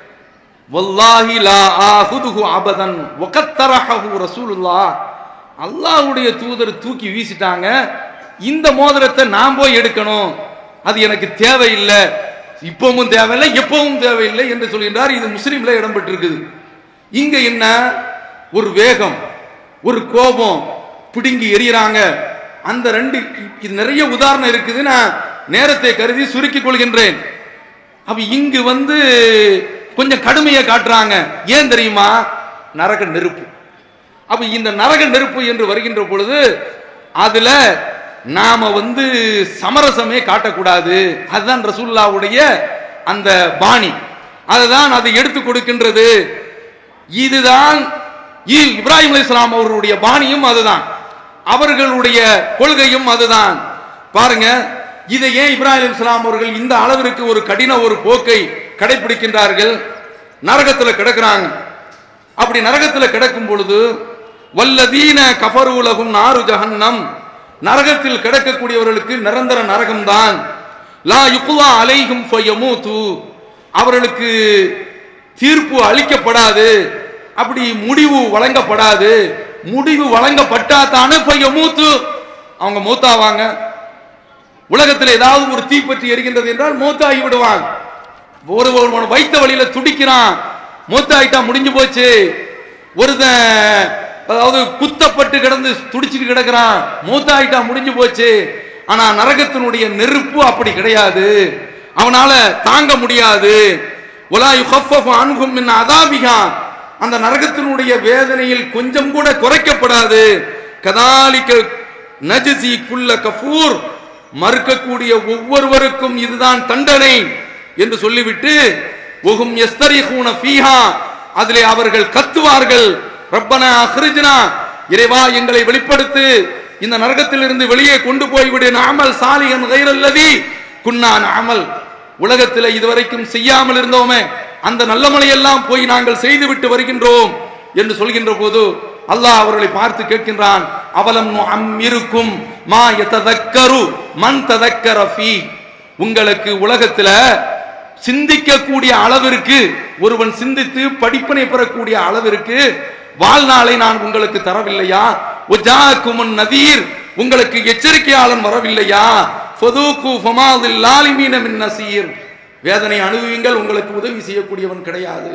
வல்லாஹி லா ஆஹுதுஹு அபதன் வகத்தரஹு ரசூலுல்லாஹ் அல்லாஹ்வுடைய தூதர் தூக்கி வீசிட்டாங்க இந்த மோதிரத்தை நான் போய் எடுக்கணும் அது எனக்கு தேவையில்லை இப்பவும் தேவையில்லை எப்பவும் தேவையில்லை என்று சொல்கின்றார் இது முஸ்லீம்ல இடம்பெற்றிருக்குது இங்க என்ன ஒரு வேகம் ஒரு கோபம் பிடுங்கி எரியறாங்க அந்த ரெண்டு இது நிறைய உதாரணம் இருக்குது நான் நேரத்தை கருதி சுருக்கிக் கொள்கின்றேன் அப்ப இங்கு வந்து கொஞ்சம் கடுமையை காட்டுறாங்க ஏன் தெரியுமா நரக நெருப்பு அப்ப இந்த நரக நெருப்பு என்று வருகின்ற பொழுது அதுல நாம வந்து சமரசமே காட்டக்கூடாது அதுதான் ரசூல்லாவுடைய அந்த பாணி அதுதான் அதை எடுத்து கொடுக்கின்றது இதுதான் இ- இப்ராஹிம் அலைஹிஸ்ஸலாம் அவர்களுடைய பாணியும் அதுதான் அவர்களுடைய கொள்கையும் அதுதான் பாருங்க இதை ஏன் இப்ராஹிம் அலைஹிஸ்ஸலாம் அவர்கள் இந்த அளவிற்கு ஒரு கடின ஒரு போக்கை கடைபிடிக்கின்றார்கள் நரகத்துல கிடக்குறாங்க அப்படி நரகத்துல கிடக்கும் பொழுது வல்லதீன கஃபருலகும் நாரு ஜஹன்னம் நரகத்தில் கிடக்கக்கூடியவர்களுக்கு நிரந்தர நரகம்தான் லா யுக்லா அலைஹும் ஃபயமூது அவர்களுக்கு தீர்ப்பு அளிக்கப்படாது அப்படி முடிவு வழங்கப்படாது முடிவு வழங்கப்பட்டா தானே பைய மூத்து அவங்க மூத்தாவாங்க உலகத்தில் ஏதாவது ஒரு தீப்பற்றி எரிகின்றது என்றால் மூத்தாகி விடுவாங்க ஒரு ஒருவன் வைத்த வழியில துடிக்கிறான் மூத்தாயிட்டா முடிஞ்சு போச்சு ஒருத்தன் அதாவது குத்தப்பட்டு கிடந்து துடிச்சிட்டு கிடக்குறான் மூத்தாயிட்டா முடிஞ்சு போச்சு ஆனா நரகத்தினுடைய நெருப்பு அப்படி கிடையாது அவனால தாங்க முடியாது உலா யுகஃபஃபு அன்ஹும் மின் அதாபிகா அந்த நரகத்தினுடைய வேதனையில் கொஞ்சம் கூட குறைக்கப்படாது கதாலிக்க நஜசி குல்ல கஃபூர் மறுக்கக்கூடிய ஒவ்வொருவருக்கும் இதுதான் தண்டனை என்று சொல்லிவிட்டு ஒகும் எஸ்தரிஹூன ஃபீஹா அதிலே அவர்கள் கத்துவார்கள் ரப்பனா அஹ்ரிஜ்னா இறைவா எங்களை வெளிப்படுத்து இந்த நரகத்திலிருந்து வெளியே கொண்டு போய்விடு நாமல் சாலிகன் கைரல்லதி குன்னான் அமல் உலகத்தில் இதுவரைக்கும் செய்யாமல் இருந்தோமே அந்த நல்ல எல்லாம் போய் நாங்கள் செய்துவிட்டு வருகின்றோம் என்று சொல்கின்ற போது அல்லாஹ் அவர்களை பார்த்து கேட்கின்றான் அவலம் அம்மிருக்கும் மா யததக்கரு மன் ததக்கர ஃபீ உங்களுக்கு உலகத்துல சிந்திக்கக்கூடிய அளவிற்கு ஒருவன் சிந்தித்து படிப்பினை பெறக்கூடிய அளவிற்கு வாழ்நாளை நான் உங்களுக்கு தரவில்லையா உஜாக்குமுன் நதீர் உங்களுக்கு எச்சரிக்கையாளன் வரவில்லையா ஃபதூக்கு ஃபமாதில் லாலிமீன மின் நசீர் வேதனை அனுபவியுங்கள் உங்களுக்கு உதவி செய்யக்கூடியவன் கிடையாது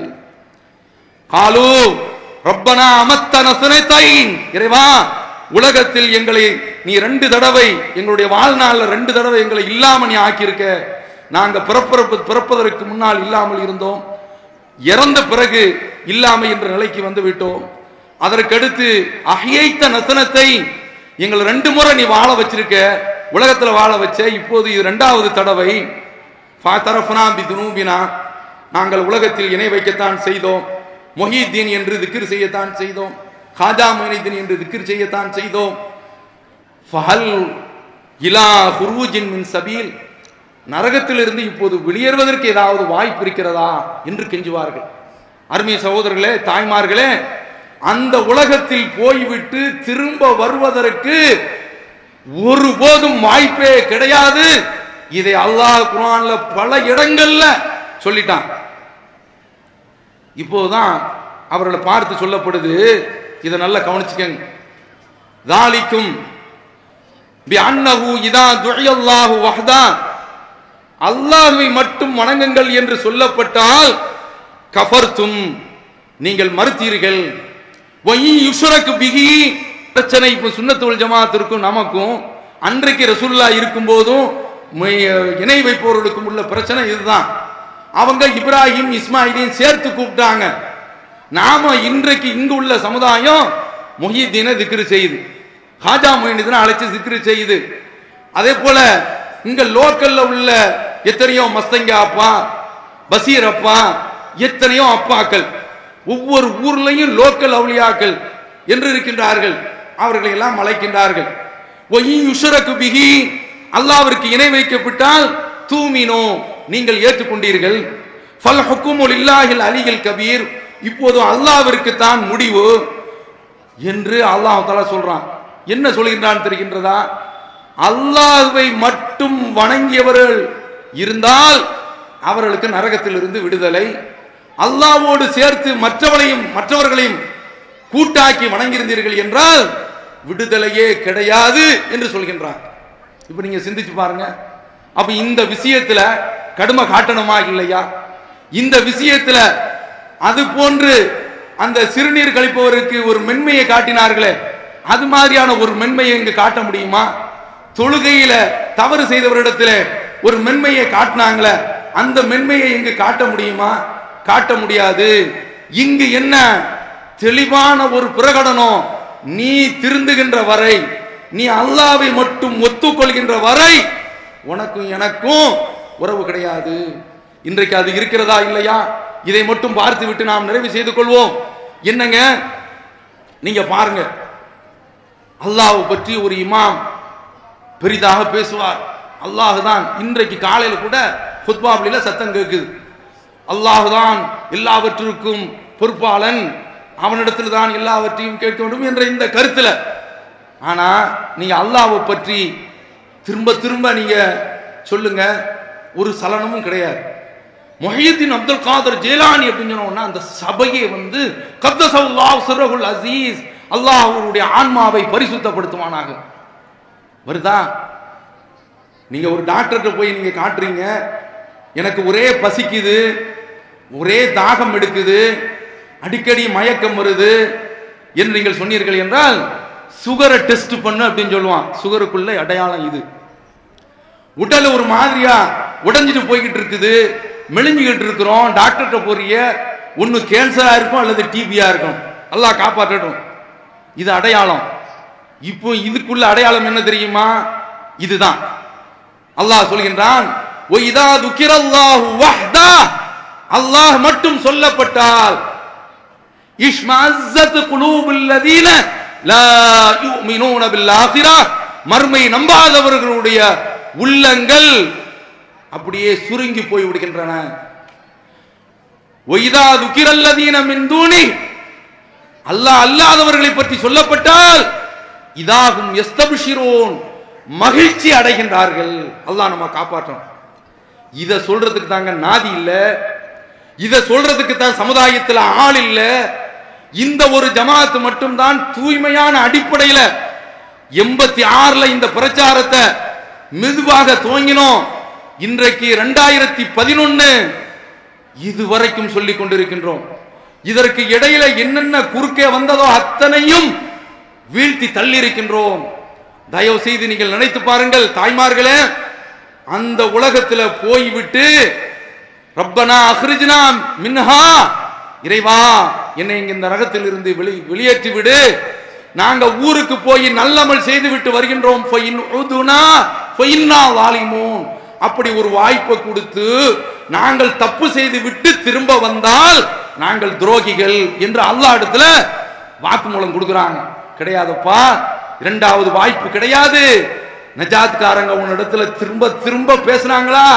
காலு ரப்பனா அமத்தன சுனைத்தைன் இறைவா உலகத்தில் எங்களை நீ ரெண்டு தடவை எங்களுடைய வாழ்நாள்ல ரெண்டு தடவை எங்களை இல்லாம நீ ஆக்கியிருக்க நாங்க பிறப்பிறப்பு பிறப்பதற்கு முன்னால் இல்லாமல் இருந்தோம் இறந்த பிறகு இல்லாமை என்ற நிலைக்கு வந்து விட்டோம் அதற்கடுத்து அகியைத்த நசனத்தை எங்களை ரெண்டு முறை நீ வாழ வச்சிருக்க உலகத்துல வாழ வச்ச இப்போது இது ரெண்டாவது தடவை ஃபாதரஃபனா பிதுனூபினா நாங்கள் உலகத்தில் இணை வைக்கத்தான் செய்தோம் மொஹீத்தீன் என்று திக்ர் செய்யத்தான் செய்தோம் ஹாஜா மொஹீத்தீன் என்று திக்ர் செய்யத்தான் செய்தோம் ஃபஹல் இலா ஹுரூஜின் மின் சபீல் நரகத்திலிருந்து இப்போது வெளியேறுவதற்கு ஏதாவது வாய்ப்பு இருக்கிறதா என்று கெஞ்சுவார்கள் அருமை சகோதரர்களே தாய்மார்களே அந்த உலகத்தில் போய்விட்டு திரும்ப வருவதற்கு ஒருபோதும் வாய்ப்பே கிடையாது இதை அல்லாஹ் குர்ஆன்ல பல இடங்கள்ல சொல்லிட்டான் இப்போதான் அவர்களை பார்த்து சொல்லப்படுது இதை நல்லா கவனிச்சுக்கங்க தாலிக்கும் பி அன்னஹு இதா துஅல்லாஹு வஹ்தா அல்லாஹ்வை மட்டும் வணங்குங்கள் என்று சொல்லப்பட்டால் கஃபர்தும் நீங்கள் மறுத்தீர்கள் ஒய் யுஷ்ரக்கு பிகி பிரச்சனை இப்போ சுன்னத்துல் ஜமாத்திற்கும் நமக்கும் அன்றைக்கு ரசூல்லா இருக்கும் போதும் இணை வைப்பவர்களுக்கும் உள்ள பிரச்சனை இதுதான் அவங்க இப்ராஹிம் இஸ்மாயிலையும் சேர்த்து கூப்பிட்டாங்க நாம இன்றைக்கு இங்கு உள்ள சமுதாயம் முஹிதீன திக்ரு செய்யுது ஹாஜா மொஹிதீன அழைச்சு திக்ரு செய்யுது அதே போல இங்க லோக்கல்ல உள்ள எத்தனையோ மஸ்தங்க அப்பா பசீர் அப்பா எத்தனையோ அப்பாக்கள் ஒவ்வொரு ஊர்லயும் லோக்கல் அவுளியாக்கள் என்று இருக்கின்றார்கள் அவர்களை எல்லாம் அழைக்கின்றார்கள் ஒய் யுஷரக்கு பிகி அல்லாவிற்கு இணை வைக்கப்பட்டால் தூமினோ நீங்கள் ஏற்றுக்கொண்டீர்கள் ஃபல் ஹுக்குமுல் இல்லாஹில் அலிகள் கபீர் இப்போது அல்லாவிற்கு தான் முடிவு என்று அல்லாஹ் தஆலா சொல்றான் என்ன சொல்கின்றான் தெரிகின்றதா அல்லாஹ்வை மட்டும் வணங்கியவர்கள் இருந்தால் அவர்களுக்கு நரகத்திலிருந்து விடுதலை அல்லாஹ்வோடு சேர்த்து மற்றவளையும் மற்றவர்களையும் கூட்டாக்கி வணங்கியிருந்தீர்கள் என்றால் விடுதலையே கிடையாது என்று சொல்கின்றான் இப்ப நீங்க சிந்திச்சு பாருங்க அப்ப இந்த விஷயத்துல கடுமை காட்டணுமா இல்லையா இந்த விஷயத்துல அது போன்று அந்த சிறுநீர் கழிப்பவருக்கு ஒரு மென்மையை காட்டினார்களே அது மாதிரியான ஒரு மென்மையை இங்கு காட்ட முடியுமா தொழுகையில தவறு செய்தவரிடத்துல ஒரு மென்மையை காட்டினாங்களே அந்த மென்மையை இங்கு காட்ட முடியுமா காட்ட முடியாது இங்கு என்ன தெளிவான ஒரு பிரகடனம் நீ திருந்துகின்ற வரை நீ அல்லாவை மட்டும் ஒத்துக்கொள்கின்ற வரை உனக்கும் எனக்கும் உறவு கிடையாது இன்றைக்கு அது இருக்கிறதா இல்லையா இதை மட்டும் பார்த்து விட்டு நாம் நிறைவு செய்து கொள்வோம் என்னங்க நீங்க பாருங்க அல்லாஹ் பற்றி ஒரு இமாம் பெரிதாக பேசுவார் அல்லாஹ் தான் இன்றைக்கு காலையில் கூட ஹுத்பாப்லில சத்தம் கேட்குது அல்லாஹ் தான் எல்லாவற்றிற்கும் பொறுப்பாளன் அவனிடத்தில் தான் எல்லாவற்றையும் கேட்க வேண்டும் என்ற இந்த கருத்துல ஆனா நீங்க அல்லாஹ்வை பற்றி திரும்ப திரும்ப நீங்க சொல்லுங்க ஒரு சலனமும் கிடையாது மொஹியத்தின் அப்துல் காதர் ஜேலானி அப்படின்னு சொன்னோம்னா அந்த சபையை வந்து கத்தசல்லாஹ் சிறகுல் அசீஸ் அல்லாஹ் அவருடைய ஆன்மாவை பரிசுத்தப்படுத்துவானாக வருதா நீங்க ஒரு டாக்டர்கிட்ட போய் நீங்க காட்டுறீங்க எனக்கு ஒரே பசிக்குது ஒரே தாகம் எடுக்குது அடிக்கடி மயக்கம் வருது என்று நீங்கள் சொன்னீர்கள் என்றால் சுகரை டெஸ்ட் பண்ணு அப்படின்னு சொல்லுவான் சுகருக்குள்ள அடையாளம் இது உடல் ஒரு மாதிரியா உடைஞ்சிட்டு போய்கிட்டு இருக்குது மெலிஞ்சுக்கிட்டு இருக்கிறோம் டாக்டர்கிட்ட போறிய ஒன்னு கேன்சரா இருக்கும் அல்லது டிபியா இருக்கும் அல்லாஹ் காப்பாற்றட்டும் இது அடையாளம் இப்போ இதுக்குள்ள அடையாளம் என்ன தெரியுமா இதுதான் அல்லாஹ் சொல்கின்றான் ஒய்தா துக்கிரல்லாஹு வஹ்தா அல்லாஹ் மட்டும் சொல்லப்பட்டால் இஷ்மஅஸத் குலூபுல் லதீன லா யுமினூன பில் ஆখিরা மர்மை நம்பாதவர்களுடைய உள்ளங்கள் அப்படியே சுருங்கி போய் விடுகின்றன ஒய்தா துக்கிரல்லதீன மின் தூனி அல்லாஹ் அல்லாதவர்களை பற்றி சொல்லப்பட்டால் இதாகும் எஸ்தபிஷிரோன் மகிழ்ச்சி அடைகின்றார்கள் அல்லாஹ் நம்ம காப்பாற்றோம் இத சொல்றதுக்கு தாங்க நாதி இல்ல இத சொல்றதுக்கு தான் சமுதாயத்துல ஆள் இல்ல இந்த ஒரு ஜமாத் மட்டும்தான் தூய்மையான அடிப்படையில எண்பத்தி ஆறுல இந்த பிரச்சாரத்தை மெதுவாக துவங்கினோம் இன்றைக்கு ரெண்டாயிரத்தி பதினொன்னு இதுவரைக்கும் சொல்லிக் கொண்டிருக்கின்றோம் இதற்கு இடையில என்னென்ன குறுக்கே வந்ததோ அத்தனையும் வீழ்த்தி தள்ளி இருக்கின்றோம் தயவு செய்து நீங்கள் நினைத்து பாருங்கள் தாய்மார்களே அந்த உலகத்துல போய்விட்டு ரப்பனா அஹ்ரிஜ்னா மின்ஹா இறைவா என்னை இங்க இந்த ரகத்தில் இருந்து வெளி வெளியேற்றி விடு நாங்க ஊருக்கு போய் நல்லமல் செய்து விட்டு வருகின்றோம் ஃபைன் உதுனா ஃபைன்னா வாலிமூன் அப்படி ஒரு வாய்ப்பை கொடுத்து நாங்கள் தப்பு செய்து விட்டு திரும்ப வந்தால் நாங்கள் துரோகிகள் என்று அல்லாஹ் இடத்துல வாக்குமூலம் கொடுக்குறாங்க கிடையாதுப்பா இரண்டாவது வாய்ப்பு கிடையாது நஜாத்காரங்க உன்னிடத்துல திரும்ப திரும்ப பேசுனாங்களா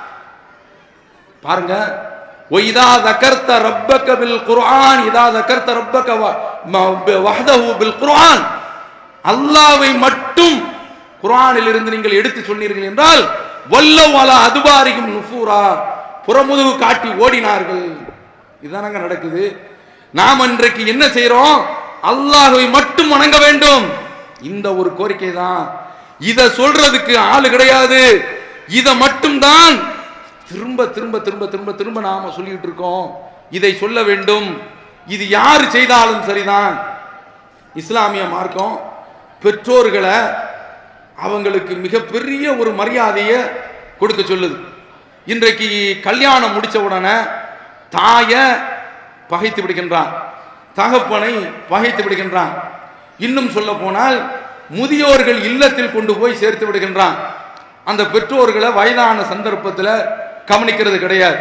பாருங்க ஒய்தா தகர்த்த ரப்பக பில் குர்ஆன் இதா தகர்த்த ரப்பக வ- ம- வஹ்தஹு பில் குர்ஆன் அல்லாஹ்வை மட்டும் குர்ஆனில் இருந்து நீங்கள் எடுத்து சொன்னீர்கள் என்றால் வல்லவ் அலா அதுபாரிகும் நுஃபூரா புறமுதுகு காட்டி ஓடினார்கள் இதுதானங்க நடக்குது நாம் இன்றைக்கு என்ன செய்றோம் அல்லாஹ்வை மட்டும் வணங்க வேண்டும் இந்த ஒரு கோரிக்கை தான் இத சொல்றதுக்கு ஆளு கிடையாது இத மட்டும்தான் திரும்ப திரும்ப திரும்ப திரும்ப திரும்ப நாம சொல்லிட்டு இருக்கோம் இதை சொல்ல வேண்டும் இது யாரு செய்தாலும் சரிதான் இஸ்லாமிய மார்க்கம் பெற்றோர்களை அவங்களுக்கு மிகப்பெரிய ஒரு மரியாதையை கொடுக்க சொல்லுது இன்றைக்கு கல்யாணம் முடிச்ச உடனே தாய பகைத்து விடுகின்றான் தகப்பனை பகைத்து விடுகின்றான் இன்னும் சொல்ல போனால் முதியோர்கள் இல்லத்தில் கொண்டு போய் சேர்த்து விடுகின்றான் அந்த பெற்றோர்களை வயதான சந்தர்ப்பத்தில் கவனிக்கிறது கிடையாது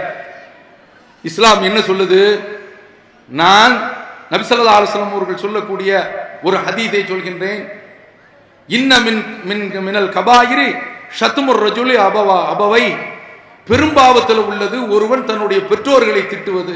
இஸ்லாம் என்ன சொல்லுது நான் நபிசல்லா அலுவலம் அவர்கள் சொல்லக்கூடிய ஒரு ஹதீதை சொல்கின்றேன் இன்ன மின் மின் மினல் கபாயிரி ஷத்துமுர் ரஜுலி அபவா அபவை பெரும்பாவத்தில் உள்ளது ஒருவன் தன்னுடைய பெற்றோர்களை திட்டுவது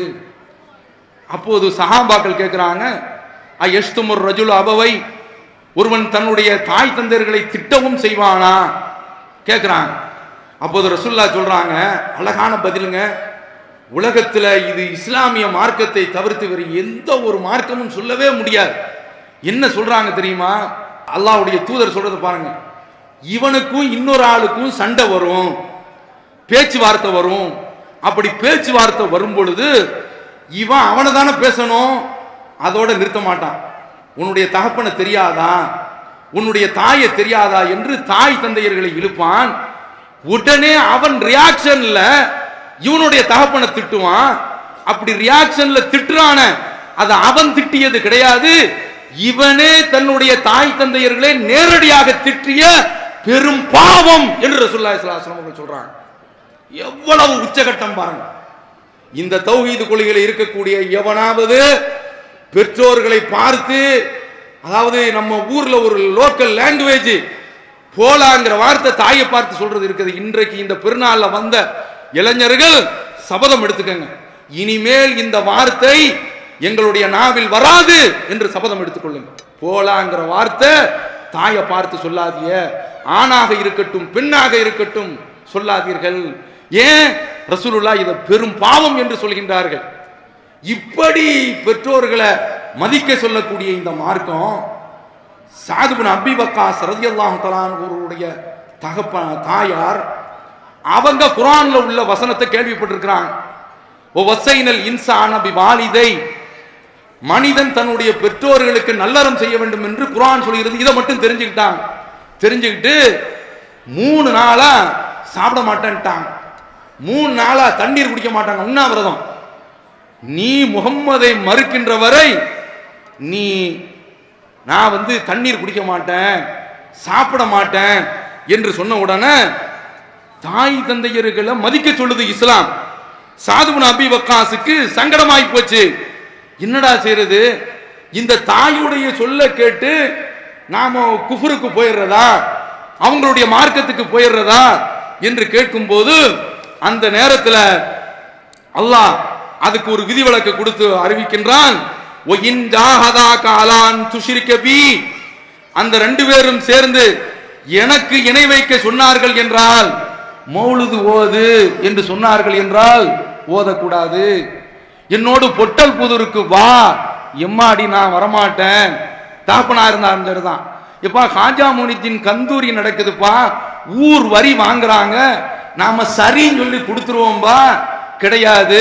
அப்போது சஹாபாக்கள் கேட்கிறாங்க அயஷ்துமுர் ரஜுல் அபவை ஒருவன் தன்னுடைய தாய் தந்தையர்களை திட்டவும் செய்வானா கேட்கிறாங்க அப்போது ரசுல்லா சொல்றாங்க அழகான பதிலுங்க உலகத்துல இது இஸ்லாமிய மார்க்கத்தை தவிர்த்து வேறு எந்த ஒரு மார்க்கமும் சொல்லவே முடியாது என்ன சொல்றாங்க தெரியுமா அல்லாஹ்வுடைய தூதர் சொல்றது பாருங்க இவனுக்கும் இன்னொரு ஆளுக்கும் சண்டை வரும் பேச்சுவார்த்தை வரும் அப்படி பேச்சுவார்த்தை வரும் பொழுது இவன் அவனை தானே பேசணும் அதோட நிறுத்த மாட்டான் உன்னுடைய தகப்பனை தெரியாதா உன்னுடைய தாயை தெரியாதா என்று தாய் தந்தையர்களை இழுப்பான் உடனே அவன் ரியாக்ஷன்ல இவனுடைய தகப்பனை திட்டுவான் அப்படி ரியாக்ஷன்ல திட்டுறான அது அவன் திட்டியது கிடையாது இவனே தன்னுடைய தாய் தந்தையர்களை நேரடியாக திட்டிய பெரும் பாவம் என்று ரசூலுல்லாஹி ஸல்லல்லாஹு அலைஹி வஸல்லம் சொல்றாங்க எவ்வளவு உச்சகட்டம் பாருங்க இந்த தௌஹீது கொள்கையில் இருக்கக்கூடிய எவனாவது பெற்றோர்களை பார்த்து அதாவது நம்ம ஊர்ல ஒரு லோக்கல் லாங்குவேஜ் போலாங்கிற வார்த்தை தாயை பார்த்து சொல்றது இருக்குது இன்றைக்கு இந்த பெருநாள்ல வந்த இளைஞர்கள் சபதம் எடுத்துக்கங்க இனிமேல் இந்த வார்த்தை எங்களுடைய நாவில் வராது என்று சபதம் எடுத்துக்கொள்ளுங்க போலாங்கிற வார்த்தை தாயை பார்த்து சொல்லாதீங்க ஆணாக இருக்கட்டும் பெண்ணாக இருக்கட்டும் சொல்லாதீர்கள் ஏன் ரசூலுல்லா இதை பெரும் பாவம் என்று சொல்கின்றார்கள் இப்படி பெற்றோர்களை மதிக்க சொல்லக்கூடிய இந்த மார்க்கம் சாதுபின் அபி வக்காஸ் ரதியல்லாஹு தலான்களுடைய தகப்ப தாயார் அவங்க குரான்ல உள்ள வசனத்தை கேள்விப்பட்டிருக்கிறாங்க ஓ வசைனல் இன்சான பி வாலிதை மனிதன் தன்னுடைய பெற்றோர்களுக்கு நல்லறம் செய்ய வேண்டும் என்று குரான் சொல்கிறது இதை மட்டும் தெரிஞ்சுக்கிட்டாங்க தெரிஞ்சுக்கிட்டு மூணு நாளா சாப்பிட மாட்டேன்ட்டாங்க மூணு நாளா தண்ணீர் குடிக்க மாட்டாங்க உண்ணாவிரதம் நீ முகம்மதை மறுக்கின்ற வரை நீ நான் வந்து தண்ணீர் குடிக்க மாட்டேன் சாப்பிட மாட்டேன் என்று சொன்ன உடனே தாய் தந்தையர்களை மதிக்க சொல்லுது இஸ்லாம் சாதுபுன் அபி வக்காசுக்கு சங்கடமாய் போச்சு என்னடா செய்யறது இந்த தாயுடைய சொல்ல கேட்டு நாம குஃபருக்கு போயிடுறதா அவங்களுடைய மார்க்கத்துக்கு போயிடுறதா என்று கேட்கும்போது அந்த நேரத்தில் அல்லாஹ் அதுக்கு ஒரு விதிவிலக்கு கொடுத்து அறிவிக்கின்றான் ஒயின் ஜாஹதா காலான் துஷிரிக்க பி அந்த ரெண்டு பேரும் சேர்ந்து எனக்கு இணை வைக்க சொன்னார்கள் என்றால் மௌலுது ஓது என்று சொன்னார்கள் என்றால் ஓதக்கூடாது என்னோடு பொட்டல் புதூருக்கு வா எம்மாடி நான் வரமாட்டேன் தாப்பனா இருந்தாலும் சரிதான் எப்பா காஜா முனித்தின் கந்தூரி நடக்குதுப்பா ஊர் வரி வாங்குறாங்க நாம சரின்னு சொல்லி கொடுத்துருவோம்பா கிடையாது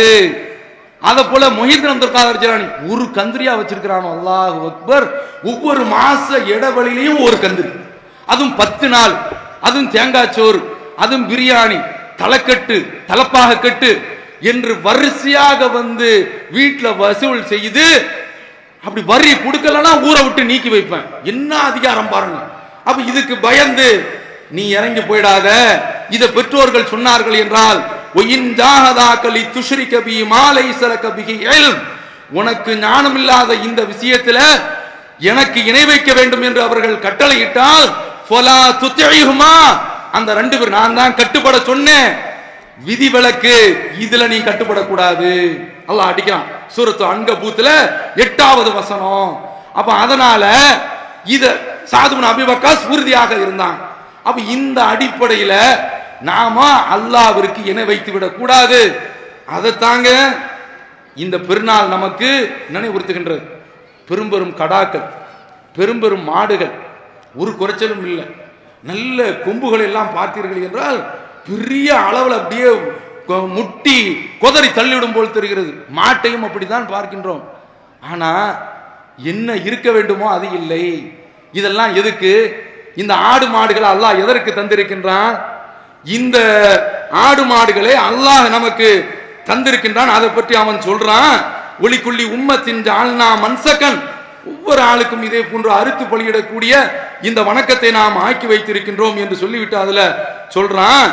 அத போல மொஹிதன் அப்துல் ஜிலானி ஒரு கந்திரியா வச்சிருக்கிறானோ அல்லாஹ் அக்பர் ஒவ்வொரு மாச இடைவெளியிலையும் ஒரு கந்திரி அதுவும் பத்து நாள் அதுவும் தேங்காய் சோறு அதுவும் பிரியாணி தலைக்கட்டு தலப்பாக கட்டு என்று வரிசையாக வந்து வீட்டுல வசூல் செய்து அப்படி வரி கொடுக்கலன்னா ஊரை விட்டு நீக்கி வைப்பேன் என்ன அதிகாரம் பாருங்க அப்ப இதுக்கு பயந்து நீ இறங்கி போயிடாத இத பெற்றோர்கள் சொன்னார்கள் என்றால் ஒயின் ஜாகதாக்கலி துஷ்ரி கபி மாலை சல கபிகி உனக்கு ஞானம் இல்லாத இந்த விஷயத்துல எனக்கு இணை வைக்க வேண்டும் என்று அவர்கள் கட்டளையிட்டால் ஃபலா துத்தியுமா அந்த ரெண்டு பேர் நான் தான் கட்டுப்பட சொன்னேன் விதிவிலக்கு இதுல நீ கட்டுப்படக்கூடாது அல்லாஹ் அடிக்கிறான் சூரத்து அன்கபூத்துல எட்டாவது வசனம் அப்ப அதனால இத சாதுபன் அபிபக்காஸ் உறுதியாக இருந்தான் அப்ப இந்த அடிப்படையில நாம அல்லாவிற்கு இணை வைத்து விடக் கூடாது அதை தாங்க இந்த பெருநாள் நமக்கு நினைவுறுத்துகின்றது பெரும்பெரும் கடாக்கள் பெரும்பெரும் மாடுகள் ஒரு குறைச்சலும் இல்லை நல்ல கொம்புகள் எல்லாம் பார்த்தீர்கள் என்றால் பெரிய அளவில் அப்படியே கொ- முட்டி கொதறி தள்ளிவிடும் போல் தெரிகிறது மாட்டையும் அப்படித்தான் பார்க்கின்றோம் ஆனா என்ன இருக்க வேண்டுமோ அது இல்லை இதெல்லாம் எதுக்கு இந்த ஆடு மாடுகளை அல்லாஹ் எதற்கு தந்திருக்கின்றான் இந்த ஆடு மாடுகளை அல்லாஹ் நமக்கு தந்திருக்கின்றான் அதை பற்றி அவன் சொல்றான் ஒளிக்குள்ளி உம்மத்தின் ஆள்னா மன்சக்கன் ஒவ்வொரு ஆளுக்கும் இதே போன்று அறுத்து பலியிடக்கூடிய இந்த வணக்கத்தை நாம் ஆக்கி வைத்திருக்கின்றோம் என்று சொல்லிவிட்டு அதுல சொல்றான்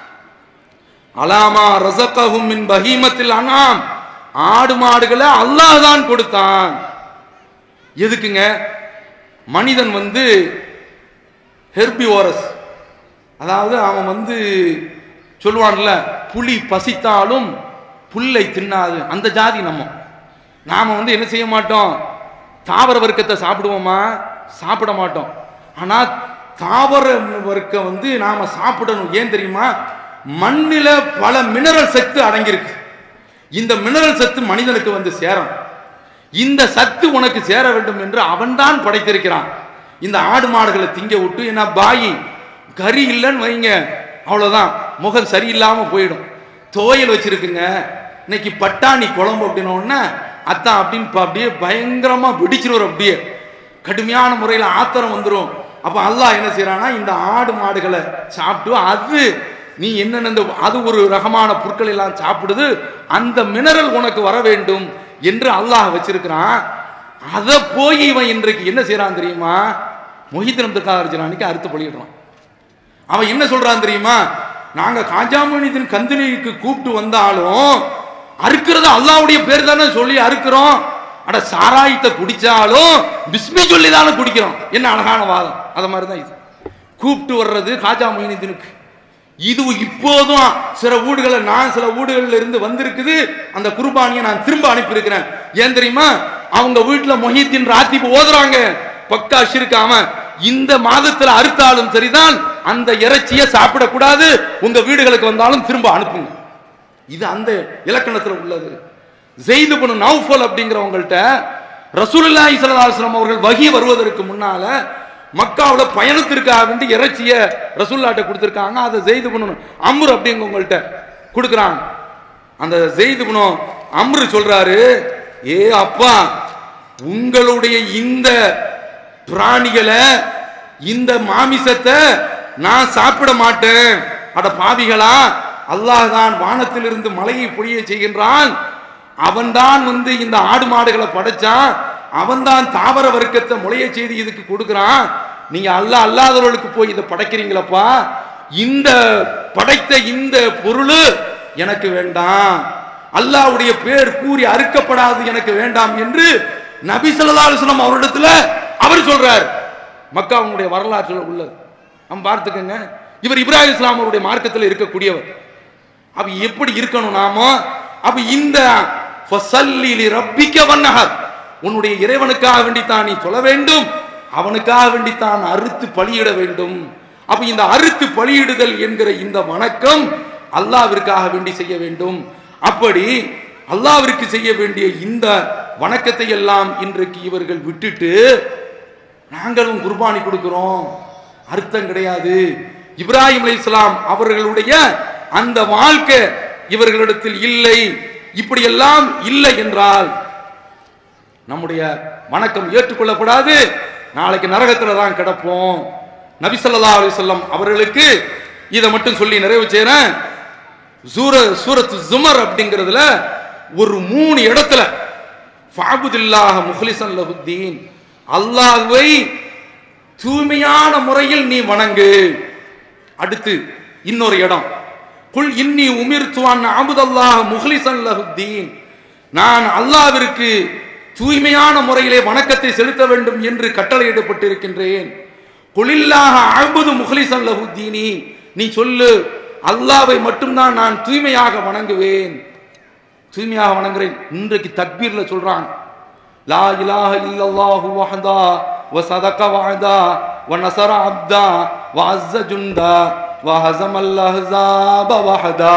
அலாமா ரசகஹும் மின் பஹீமத்தில் அனாம் ஆடு மாடுகளை அல்லாஹ் தான் கொடுத்தான் எதுக்குங்க மனிதன் வந்து ஹெர்பிவோரஸ் அதாவது அவன் வந்து சொல்லுவான்ல புலி பசித்தாலும் புல்லை தின்னாது அந்த ஜாதி நம்ம நாம வந்து என்ன செய்ய மாட்டோம் தாவர வர்க்கத்தை சாப்பிடுவோமா சாப்பிட மாட்டோம் ஆனா தாவர வர்க்கம் வந்து நாம சாப்பிடணும் ஏன் தெரியுமா மண்ணில பல மினரல் சத்து அடங்கியிருக்கு இந்த மினரல் சத்து மனிதனுக்கு வந்து சேரும் இந்த சத்து உனக்கு சேர வேண்டும் என்று அவன்தான் படைத்திருக்கிறான் இந்த ஆடு மாடுகளை திங்க விட்டு என்ன பாயி கறி இல்லைன்னு வைங்க அவ்வளவுதான் முகம் சரியில்லாம போயிடும் துவையல் வச்சிருக்குங்க இன்னைக்கு பட்டாணி குழம்பு அப்படின்ன உடனே அத்தான் அப்படின்னு ப- அப்படியே பயங்கரமா வெடிச்சிருவார் அப்படியே கடுமையான முறையில் ஆத்திரம் வந்துரும் அப்ப அல்லாஹ் என்ன செய்யறானா இந்த ஆடு மாடுகளை சாப்பிட்டு அது நீ என்னென்ன இந்த- அது ஒரு ரகமான புற்கள் எல்லாம் சாப்பிடுது அந்த மினரல் உனக்கு வர வேண்டும் என்று அல்லாஹ் வச்சிருக்கிறான் அதை போய் இவன் இன்றைக்கு என்ன செய்யறான் தெரியுமா மொஹிதன் அப்துல் காதர் ஜிலானிக்கு அறுத்து பலியிடுறான் அவன் என்ன சொல்றான் தெரியுமா நாங்க காஜாமணிதின் கந்திரிக்கு கூப்பிட்டு வந்தாலும் அறுக்கிறது அல்லாவுடைய பேர் தானே சொல்லி அறுக்கிறோம் அட சாராயத்தை குடிச்சாலும் பிஸ்மி சொல்லி தானே குடிக்கிறோம் என்ன அழகான வாதம் அத மாதிரி தான் இது கூப்பிட்டு வர்றது காஜா மொயினுதீனுக்கு இது இப்போதும் சில வீடுகளை நான் சில வீடுகள்ல இருந்து வந்திருக்குது அந்த குர்பானியை நான் திரும்ப அனுப்பியிருக்கிறேன் ஏன் தெரியுமா அவங்க வீட்டுல மொஹித்தின் ராத்திப்பு ஓதுறாங்க பக்கா ஷிருக்காம இந்த மாதத்துல அறுத்தாலும் சரிதான் அந்த இறைச்சியை சாப்பிடக்கூடாது உங்க வீடுகளுக்கு வந்தாலும் திரும்ப அனுப்புங்க இது அந்த இலக்கணத்துல உள்ளது ஜெயிது பனு நௌஃபல் அப்படிங்கிறவங்கள்ட்ட ரசூலுல்லாஹி ஸல்லல்லாஹு அலைஹி வஸல்லம் அவர்கள் வகி வருவதற்கு முன்னால மக்காவுல பயணத்திற்காக வேண்டி இறைச்சிய ரசூல்லாட்ட கொடுத்திருக்காங்க அதை ஜெயிது பனு அம்ரு அப்படிங்கவங்கள்ட்ட கொடுக்குறாங்க அந்த ஜெயிது பனு அம்ரு சொல்றாரு ஏ அப்பா உங்களுடைய இந்த பிராணிகளை இந்த மாமிசத்தை நான் சாப்பிட மாட்டேன் அட பாவிகளா அல்லாஹ் தான் வானத்திலிருந்து மலையை பொழிய செய்கின்றான் அவன்தான் வந்து இந்த ஆடு மாடுகளை படைச்சான் அவன்தான் தாவர வர்க்கத்தை முளைய செய்து இதுக்கு கொடுக்கிறான் நீங்க அல்லாஹ் அல்லாதவர்களுக்கு போய் இதை படைக்கிறீங்களப்பா இந்த படைத்த இந்த பொருள் எனக்கு வேண்டாம் அல்லாஹ்வுடைய பேர் கூறி அறுக்கப்படாது எனக்கு வேண்டாம் என்று நபி ஸல்லல்லாஹு அலைஹி வஸல்லம் அவரிடத்துல அவர் சொல்றார் மக்காவுடைய வரலாற்றில் உள்ளது நம்ம பார்த்துக்கங்க இவர் இப்ராஹிம் இஸ்லாம் அவருடைய மார்க்கத்தில் இருக்கக்கூடியவர் அப்ப எப்படி இருக்கணும் நாம அப்ப இந்த ஃபஸல்லி ரப்பிக்க வன்னஹர் உன்னுடைய இறைவனுக்காக வேண்டித்தான் நீ சொல்ல வேண்டும் அவனுக்காக வேண்டித்தான் அறுத்து பலியிட வேண்டும் அப்ப இந்த அறுத்து பலியிடுதல் என்கிற இந்த வணக்கம் அல்லாவிற்காக வேண்டி செய்ய வேண்டும் அப்படி அல்லாவிற்கு செய்ய வேண்டிய இந்த வணக்கத்தை எல்லாம் இன்றைக்கு இவர்கள் விட்டுட்டு நாங்களும் குர்பானி கொடுக்கிறோம் அர்த்தம் கிடையாது இப்ராஹிம் அலைஹிஸ்ஸலாம் அவர்களுடைய அந்த வாழ்க்கை இவர்களிடத்தில் இல்லை இப்படி எல்லாம் இல்லை என்றால் நம்முடைய வணக்கம் ஏற்றுக்கொள்ளப்படாது நாளைக்கு நரகத்துல தான் கிடப்போம் நபி ஸல்லல்லாஹு அலைஹி வஸல்லம் அவர்களுக்கு இதை மட்டும் சொல்லி நிறைவு செய்றேன் சூர சூரத்து ஜுமர் அப்படிங்கிறதுல ஒரு மூணு இடத்துல ஃபாபுதில்லாஹ முஹ்லிசன் லஹுத்தீன் அல்லாஹ்வை தூய்மையான முறையில் நீ வணங்கு அடுத்து இன்னொரு இடம் குல் இன்னி உமிர்த்துவான் அபுதல்லாஹ முஹ்லிசன் லஹுத்தீன் நான் அல்லாவிற்கு தூய்மையான முறையிலே வணக்கத்தை செலுத்த வேண்டும் என்று கட்டளையிடப்பட்டிருக்கின்றேன் குலில்லாஹ அபுது முஹ்லிசன் லஹுத்தீனி நீ சொல்லு அல்லாவை மட்டும்தான் நான் தூய்மையாக வணங்குவேன் தூய்மையாக வணங்குறேன் இன்றைக்கு தக்பீர்ல சொல்றான் லா இலாஹ இல்லல்லாஹு வஹதா வ சதக வஅதா வ நஸர அப்தா வ அஸ்ஸ ஜுண்டா வ ஹஸமல் அஹ்ஸாப வஹதா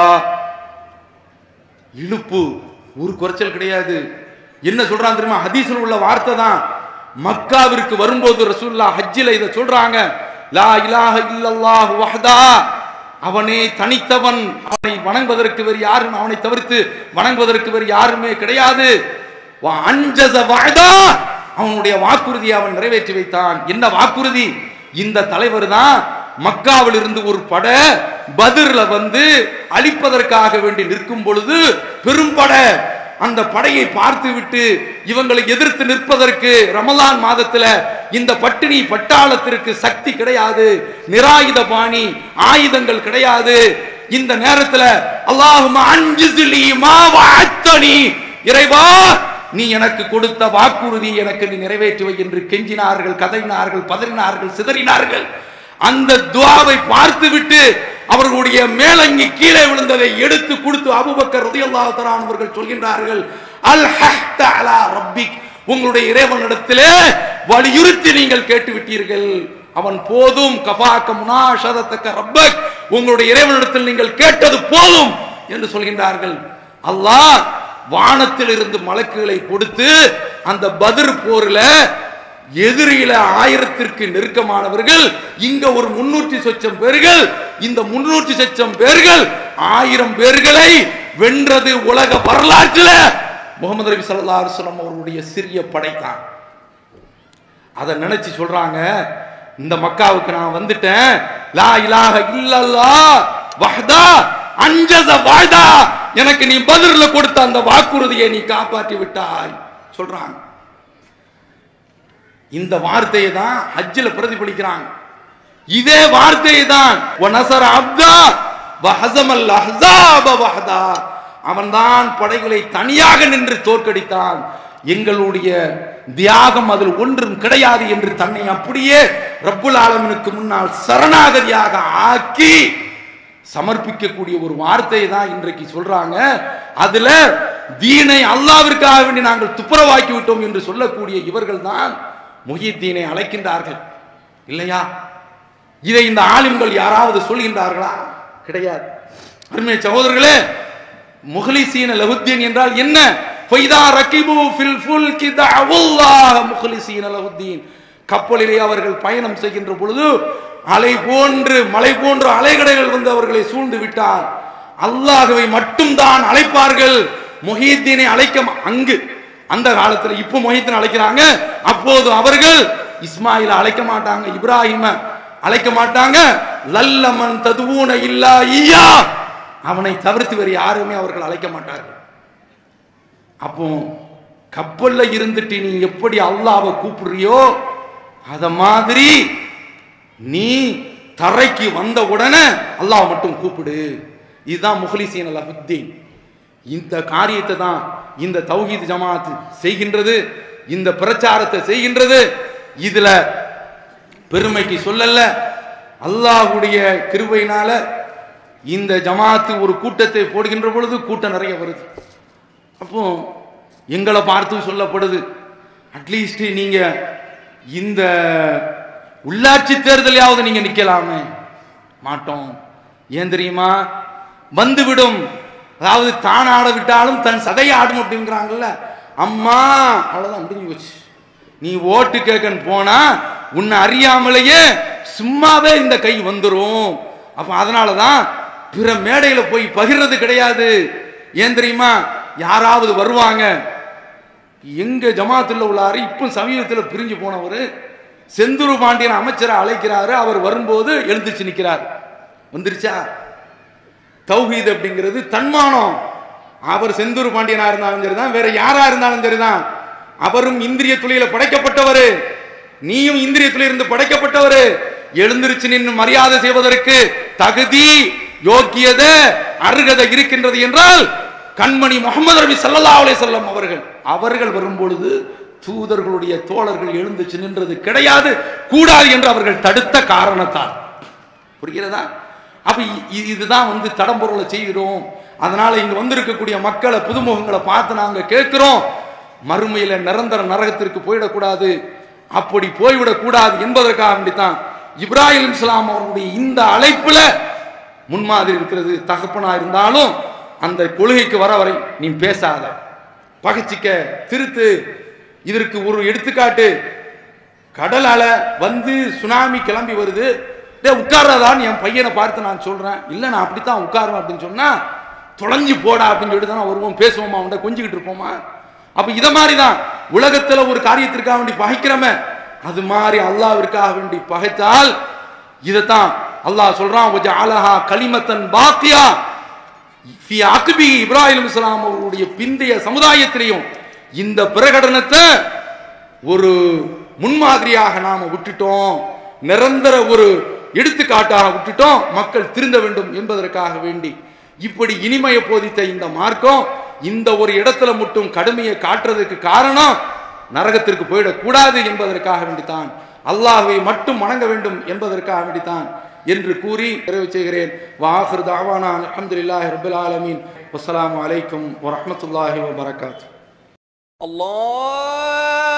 இழுப்பு ஒரு குறைச்சல் கிடையாது என்ன சொல்றான் தெரியுமா ஹதீஸ்ல உள்ள வார்த்தை தான் மக்காவிற்கு வரும்போது ரசூல்லா ஹஜ்ஜில இத சொல்றாங்க லா இலாஹ இல்லல்லாஹு வஹதா அவனே தனித்தவன் அவனை வணங்குவதற்கு வேறு யாரும் அவனை தவிர்த்து வணங்குவதற்கு வேறு யாருமே கிடையாது வ அன்ஜஸ வஅதா அவனுடைய வாக்குறுதியை அவன் நிறைவேற்றி வைத்தான் என்ன வாக்குறுதி இந்த தலைவர் தான் மக்காவில் இருந்து ஒரு பட பதிர்ல வந்து அழிப்பதற்காக வேண்டி நிற்கும் பொழுது பெரும் பட அந்த படையை பார்த்து விட்டு இவங்களை எதிர்த்து நிற்பதற்கு ரமலான் மாதத்துல இந்த பட்டினி பட்டாளத்திற்கு சக்தி கிடையாது நிராயுத பாணி ஆயுதங்கள் கிடையாது இந்த நேரத்துல அல்லாஹும அஞ்சுசிலி மாவாத்தனி இறைவா நீ எனக்கு கொடுத்த வாக்குறுதி எனக்கு நீ நிறைவேற்றுவை என்று கெஞ்சினார்கள் கதறினார்கள் பதறினார்கள் சிதறினார்கள் அந்த துவாவை பார்த்து விட்டு அவர்களுடைய மேலங்கி கீழே விழுந்ததை எடுத்து கொடுத்து அபுபக்கர் ரலியல்லாஹு தஆலா அவர்கள் சொல்கின்றார்கள் அல் ஹஹ்த அலா ரப்பிக் உங்களுடைய இறைவனிடத்திலே வலியுறுத்தி நீங்கள் கேட்டு விட்டீர்கள் அவன் போதும் கஃபாக்க முனாஷதத்தக்க ரப்பக் உங்களுடைய இறைவனிடத்தில் நீங்கள் கேட்டது போதும் என்று சொல்கின்றார்கள் அல்லாஹ் வானத்தில் இருந்து மலக்குகளை கொடுத்து அந்த பதிர் போர்ல எதிரியில ஆயிரத்திற்கு நெருக்கமானவர்கள் இங்க ஒரு முன்னூற்றி சொச்சம் பேர்கள் இந்த முன்னூற்றி சொச்சம் பேர்கள் ஆயிரம் பேர்களை வென்றது உலக வரலாற்றில் முகமது நபி ஸல்லல்லாஹு அலைஹி வஸல்லம் அவர்களுடைய சிறிய படைத்தான் அதை நினைச்சு சொல்றாங்க இந்த மக்காவுக்கு நான் வந்துட்டேன் லா இலாஹ இல்லல்லாஹ் வஹ்தா அன்ஜஸ வாதா எனக்கு நீ பதிர்ல கொடுத்த அந்த வாக்குறுதியை நீ காப்பாற்றி விட்டாய் சொல்றாங்க இந்த வார்த்தையை தான் ஹஜ்ஜில் பிரதிபலிக்கிறாங்க இதே வார்த்தையை தான் வனசர அப்தா வஹசமல் அஹ்ஸாப வஹதா அவன்தான் படைகளை தனியாக நின்று தோற்கடித்தான் எங்களுடைய தியாகம் அதில் ஒன்றும் கிடையாது என்று தன்னை அப்படியே ரப்புல் ஆலமினுக்கு முன்னால் சரணாகதியாக ஆக்கி சமர்ப்பிக்கக்கூடிய ஒரு வார்த்தையை தான் இன்றைக்கு சொல்றாங்க அதுல தீனை அல்லாவிற்காக வேண்டி நாங்கள் துப்புரவாக்கி விட்டோம் என்று சொல்லக்கூடிய இவர்கள் தான் முஹித்தீனை அழைக்கின்றார்கள் இல்லையா இதை இந்த ஆலிம்கள் யாராவது சொல்கின்றார்களா கிடையாது அருமை சகோதரர்களே முஹ்லிசீன லஹுத்தீன் என்றால் என்ன ஃபைதா ரகிபு ஃபில் ஃபுல்கி தஅவுல்லாஹ முஹ்லிசீன லஹுத்தீன் கப்பலிலே அவர்கள் பயணம் செய்கின்ற பொழுது அலை போன்று மலை போன்ற அலைகடைகள் வந்து அவர்களை சூழ்ந்து விட்டார் அல்லாஹ்வை மட்டும்தான் அழைப்பார்கள் முஹீத்தீனை அழைக்க ம- அங்கு அந்த காலத்துல இப்போ மொஹித்தீன் அழைக்கிறாங்க அப்போது அவர்கள் இஸ்மாயில அழைக்க மாட்டாங்க இப்ராஹிம அழைக்க மாட்டாங்க லல்லமன் ததுவூன இல்லா ஈயா அவனை தவிர்த்து வேறு யாருமே அவர்கள் அழைக்க மாட்டார்கள் அப்போ கப்பல்ல இருந்துட்டு நீ எப்படி அல்லாஹ்வை கூப்பிடுறியோ அத மாதிரி நீ தரைக்கு வந்த உடனே அல்லாஹ் மட்டும் கூப்பிடு இதுதான் முஹ்லிசீன் அல்லாஹுத்தீன் இந்த காரியத்தை தான் இந்த தௌஹீத் ஜமாத் செய்கின்றது இந்த பிரச்சாரத்தை செய்கின்றது இதுல பெருமைக்கு சொல்லல அல்லாஹ்வுடைய கிருபையினால இந்த ஜமாத்து ஒரு கூட்டத்தை போடுகின்ற பொழுது கூட்டம் நிறைய வருது அப்போ எங்களை பார்த்தும் சொல்லப்படுது அட்லீஸ்ட் நீங்க இந்த உள்ளாட்சி தேர்தலையாவது நீங்க நிக்கலாமே மாட்டோம் ஏன் தெரியுமா வந்துவிடும் அதாவது தான் ஆட விட்டாலும் தன் சதையை ஆடும் அப்படிங்கிறாங்கல்ல அம்மா அவ்வளவுதான் முடிஞ்சு போச்சு நீ ஓட்டு கேட்கன்னு போனா உன்னை அறியாமலேயே சும்மாவே இந்த கை வந்துரும் அப்ப அதனாலதான் பிற மேடையில போய் பகிர்றது கிடையாது ஏன் தெரியுமா யாராவது வருவாங்க எங்க ஜமாத்துல உள்ளாரு இப்ப சமீபத்தில் பிரிஞ்சு போனவர் செந்தூர் பாண்டியன் அமைச்சரை அழைக்கிறாரு அவர் வரும்போது எழுந்துச்சு நிக்கிறார் வந்துருச்சா தௌஹீத் அப்படிங்கிறது தன்மானம் அவர் செந்தூர் பாண்டியனா இருந்தாலும் சரிதான் வேற யாரா இருந்தாலும் சரிதான் அவரும் இந்திரிய துளியில படைக்கப்பட்டவர் நீயும் இந்திரிய துளியிலிருந்து படைக்கப்பட்டவர் எழுந்திருச்சு நின்று மரியாதை செய்வதற்கு தகுதி யோக்கியத அருகதை இருக்கின்றது என்றால் கண்மணி முகமது ரபி சல்லா அலைஹி வஸல்லம் அவர்கள் அவர்கள் வரும்பொழுது தூதர்களுடைய தோழர்கள் எழுந்துச்சு நின்றது கிடையாது கூடாது என்று அவர்கள் தடுத்த காரணத்தால் புரிகிறதா அப்ப இ- இ- இதுதான் வந்து தடம்பொருளை செய்கிறோம் அதனால இங்க வந்திருக்கக்கூடிய மக்களை புதுமுகங்களை பார்த்து நாங்க கேட்கிறோம் மறுமையில நிரந்தர நரகத்திற்கு போயிடக்கூடாது அப்படி போய்விடக் கூடாது என்பதற்காக வேண்டித்தான் இப்ராஹிம் இஸ்லாம் அவர்களுடைய இந்த அழைப்புல முன்மாதிரி இருக்கிறது தகப்பனா இருந்தாலும் அந்த கொள்கைக்கு வர வரை நீ பேசாத பகைச்சிக்க திருத்து இதற்கு ஒரு எடுத்துக்காட்டு கடல் அலை வந்து சுனாமி கிளம்பி வருது டேய் உட்கார்றதான்னு என் பையனை பார்த்து நான் சொல்றேன் இல்ல நான் அப்படித்தான் உட்காருவேன் அப்படின்னு சொன்னா தொலைஞ்சு போடா அப்படின்னு சொல்லிட்டு தான் வருவோம் பேசுவோமா அவன்கிட்ட கொஞ்சிக்கிட்டு இருப்போமா அப்ப இத மாதிரி தான் உலகத்துல ஒரு காரியத்திற்காக வேண்டி பகைக்கிறோமே அது மாதிரி அல்லாவிற்காக வேண்டி பகைத்தால் இதைத்தான் அல்லாஹ் சொல்றான் அலஹா கலிமத்தன் பாத்தியா ஃபி அக்பி இப்ராஹிம் இஸ்லாம் அவர்களுடைய பிந்தைய சமுதாயத்திலையும் இந்த பிரகடனத்தை ஒரு முன்மாதிரியாக நாம விட்டுட்டோம் நிரந்தர ஒரு எடுத்துக்காட்டாக விட்டுட்டோம் மக்கள் திருந்த வேண்டும் என்பதற்காக வேண்டி இப்படி இனிமையை போதித்த இந்த மார்க்கம் இந்த ஒரு இடத்துல மட்டும் கடுமையை காட்டுறதுக்கு காரணம் நரகத்திற்கு போயிடக்கூடாது என்பதற்காக வேண்டித்தான் அல்லாஹ்வை மட்டும் வணங்க வேண்டும் என்பதற்காக வேண்டித்தான் என்று கூறி நிறைவு செய்கிறேன் வாஹிர் தாவானா அல்ஹம்துலில்லாஹி ரப்பில் ஆலமீன் வஸ்ஸலாமு அலைக்கும் வரஹ்மத்துல்லாஹி வபரகாத்துஹு الله